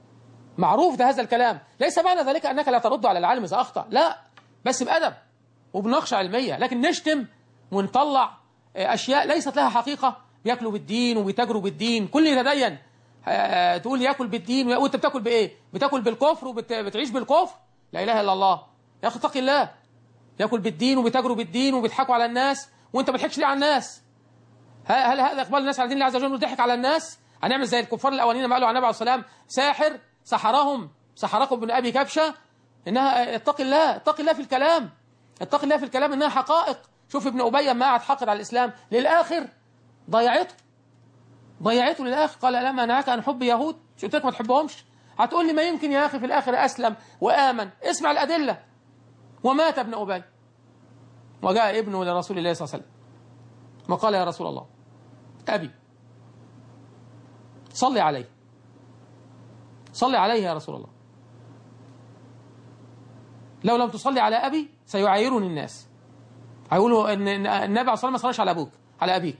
معروف ده هذا الكلام ليس معنى ذلك أنك لا ترد على العالم إذا أخطأ لا بس بأدب وبنقش علمية لكن نشتم ونطلع آه، أشياء ليست لها حقيقة بياكلوا بالدين وبيتاجروا بالدين كل يتدين آه، تقول ياكل بالدين وانت بتاكل بايه بتاكل بالكفر وبتعيش بالكفر لا اله الا الله يا اخي اتق الله ياكل بالدين وبيتاجروا بالدين وبيضحكوا على الناس وانت ما بتضحكش ليه على الناس ه- هل هذا اقبال الناس على دين الله عز وجل وضحك على الناس هنعمل زي الكفار الاولين ما قالوا عن النبي عليه الصلاه والسلام ساحر سحرهم سحركم ابن ابي كبشه انها اتق الله اتق الله في الكلام اتق الله في الكلام انها حقائق شوف ابن ابي لما قعد حقد على الاسلام للاخر ضيعته ضيعته للاخر قال لما نهاك عن حب يهود شو قلت لك ما تحبهمش هتقول لي ما يمكن يا اخي في الاخر اسلم وامن اسمع الادله ومات ابن ابي وجاء ابنه لرسول الله صلى الله عليه وسلم وقال يا رسول الله ابي صلي عليه صلي عليه يا رسول الله لو لم تصلي على ابي سيعايرني الناس هيقولوا ان إن النبي عليه الصلاه والسلام ما صلاش على ابوك على ابيك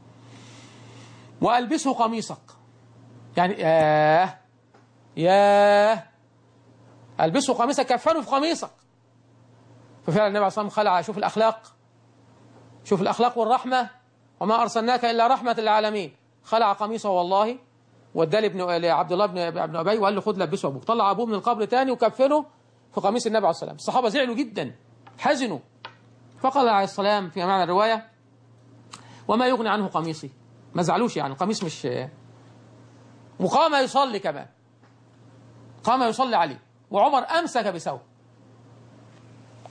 والبسه قميصك يعني ياه ياه البسه قميصك كفنه في قميصك ففعلا النبي عليه الصلاه والسلام خلع شوف الاخلاق شوف الاخلاق والرحمه وما ارسلناك الا رحمه للعالمين خلع قميصه والله واداه لابن لعبد الله بن ابن ابي وقال له خد لبسه ابوك طلع ابوه من القبر تاني وكفنه في قميص النبي عليه الصلاه والسلام الصحابه زعلوا جدا حزنوا فقال عليه السلام في معنى الروايه وما يغني عنه قميصي ما زعلوش يعني القميص مش وقام يصلي كمان قام يصلي عليه وعمر امسك بثوب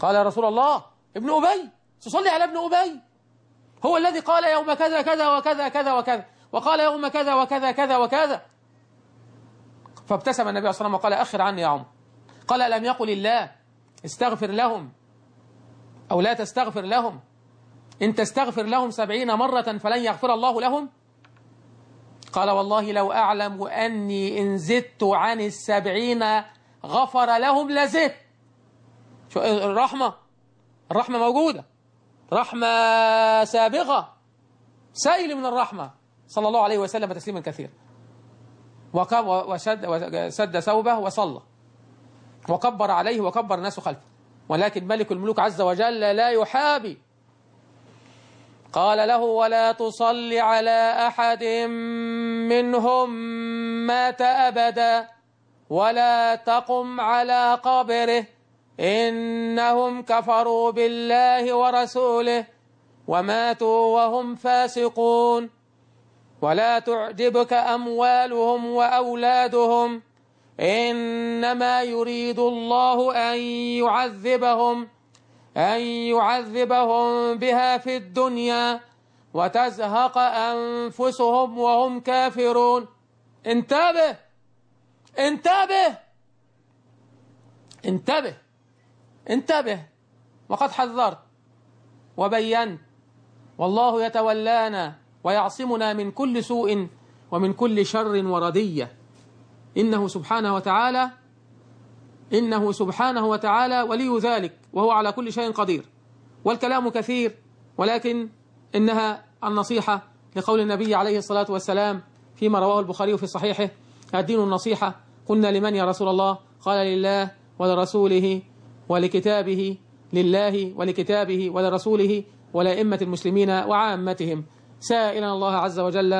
قال يا رسول الله ابن أبي تصلي على ابن أبي هو الذي قال يوم كذا كذا وكذا كذا وكذا وقال يوم كذا وكذا كذا وكذا فابتسم النبي صلى الله عليه وسلم وقال أخر عني يا عمر قال لم يقل الله استغفر لهم أو لا تستغفر لهم إن تستغفر لهم سبعين مرة فلن يغفر الله لهم قال والله لو أعلم أني إن زدت عن السبعين غفر لهم لزدت شو الرحمة الرحمة موجودة رحمة سابغة سائل من الرحمة صلى الله عليه وسلم تسليما كثيرا وك- وشد وسد ثوبه وصلى وكبر عليه وكبر الناس خلفه ولكن ملك الملوك عز وجل لا يحابي قال له ولا تصل على أحد منهم مات أبدا ولا تقم على قبره إنهم كفروا بالله ورسوله وماتوا وهم فاسقون ولا تعجبك أموالهم وأولادهم إنما يريد الله أن يعذبهم أن يعذبهم بها في الدنيا وتزهق أنفسهم وهم كافرون انتبه انتبه انتبه انتبه وقد حذرت وبينت والله يتولانا ويعصمنا من كل سوء ومن كل شر وردية إنه سبحانه وتعالى إنه سبحانه وتعالى ولي ذلك وهو على كل شيء قدير والكلام كثير ولكن إنها النصيحة لقول النبي عليه الصلاة والسلام فيما رواه البخاري في صحيحه الدين النصيحة قلنا لمن يا رسول الله قال لله ولرسوله ولكتابه لله ولكتابه ولرسوله ولأئمة المسلمين وعامتهم سائلا الله عز وجل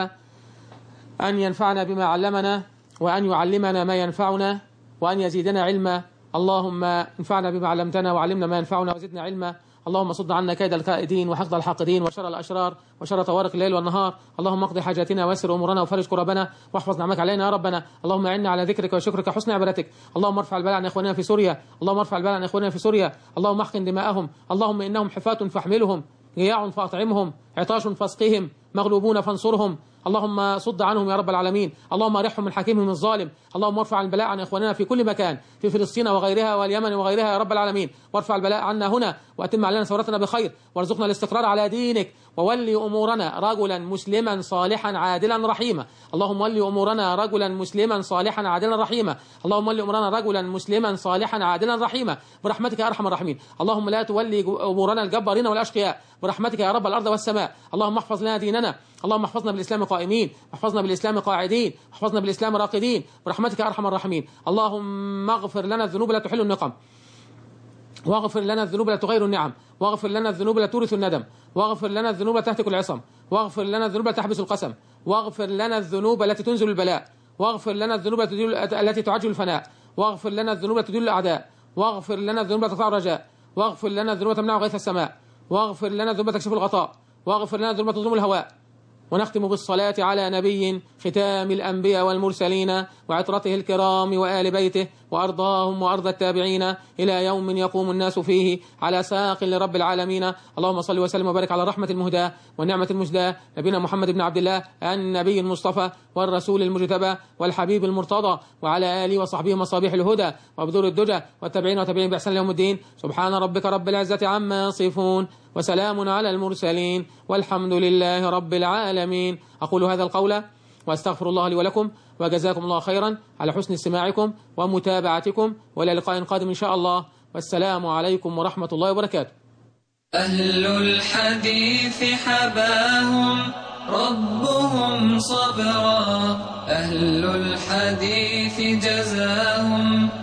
أن ينفعنا بما علمنا وأن يعلمنا ما ينفعنا وأن يزيدنا علما اللهم انفعنا بما علمتنا وعلمنا ما ينفعنا وزدنا علما اللهم صد عنا كيد الكائدين وحقد الحاقدين وشر الأشرار وشر طوارق الليل والنهار اللهم اقضي حاجاتنا ويسر أمورنا وفرج كربنا واحفظ نعمك علينا يا ربنا اللهم اعنا على ذكرك وشكرك وحسن عبادتك اللهم ارفع البلاء عن إخواننا في سوريا اللهم ارفع البلاء عن إخواننا في سوريا اللهم احقن دماءهم اللهم إنهم حفاة فاحملهم جياع فأطعمهم عطاش فاسقهم مغلوبون فانصرهم اللهم صد عنهم يا رب العالمين اللهم ارحم من حكيمهم الظالم اللهم ارفع البلاء عن اخواننا في كل مكان في فلسطين وغيرها واليمن وغيرها يا رب العالمين وارفع البلاء عنا هنا واتم علينا ثورتنا بخير وارزقنا الاستقرار على دينك وولي امورنا رجلا مسلما صالحا عادلا رحيما اللهم ولي امورنا رجلا مسلما صالحا عادلا رحيما اللهم ولي امورنا رجلا مسلما صالحا عادلا رحيما برحمتك يا ارحم الراحمين اللهم لا تولي امورنا الجبارين والاشقياء برحمتك يا رب الارض والسماء اللهم احفظ لنا ديننا اللهم احفظنا بالاسلام قائمين واحفظنا بالاسلام قاعدين واحفظنا بالاسلام راقدين برحمتك يا ارحم الراحمين اللهم اغفر لنا الذنوب لا تحل النقم واغفر لنا الذنوب لا تغير النعم واغفر لنا الذنوب لا تورث الندم واغفر لنا الذنوب لا تهتك العصم واغفر لنا الذنوب لا تحبس القسم واغفر لنا الذنوب التي تنزل البلاء واغفر لنا الذنوب التي تدل- التي تعجل الفناء واغفر لنا الذنوب التي تدل الاعداء واغفر لنا الذنوب التي تقطع الرجاء واغفر لنا الذنوب تمنع غيث السماء واغفر لنا الذنوب تكشف الغطاء واغفر لنا الذنوب تظلم الهواء ونختم بالصلاة على نبي ختام الأنبياء والمرسلين وعطرته الكرام وآل بيته وأرضاهم وأرض التابعين إلى يوم يقوم الناس فيه على ساق لرب العالمين اللهم صل وسلم وبارك على الرحمة المهداة والنعمة المسداة نبينا محمد بن عبد الله النبي المصطفى والرسول المجتبى والحبيب المرتضى وعلى آله وصحبه مصابيح الهدى وبذور الدجى والتابعين وتابعين بإحسان يوم الدين سبحان ربك رب العزة عما يصفون وسلام على المرسلين والحمد لله رب العالمين أقول هذا القول واستغفر الله لي ولكم وجزاكم الله خيرا على حسن استماعكم ومتابعتكم والى لقاء قادم ان شاء الله والسلام عليكم ورحمه الله وبركاته أهل الحديث حباهم ربهم صبرا أهل الحديث جزاهم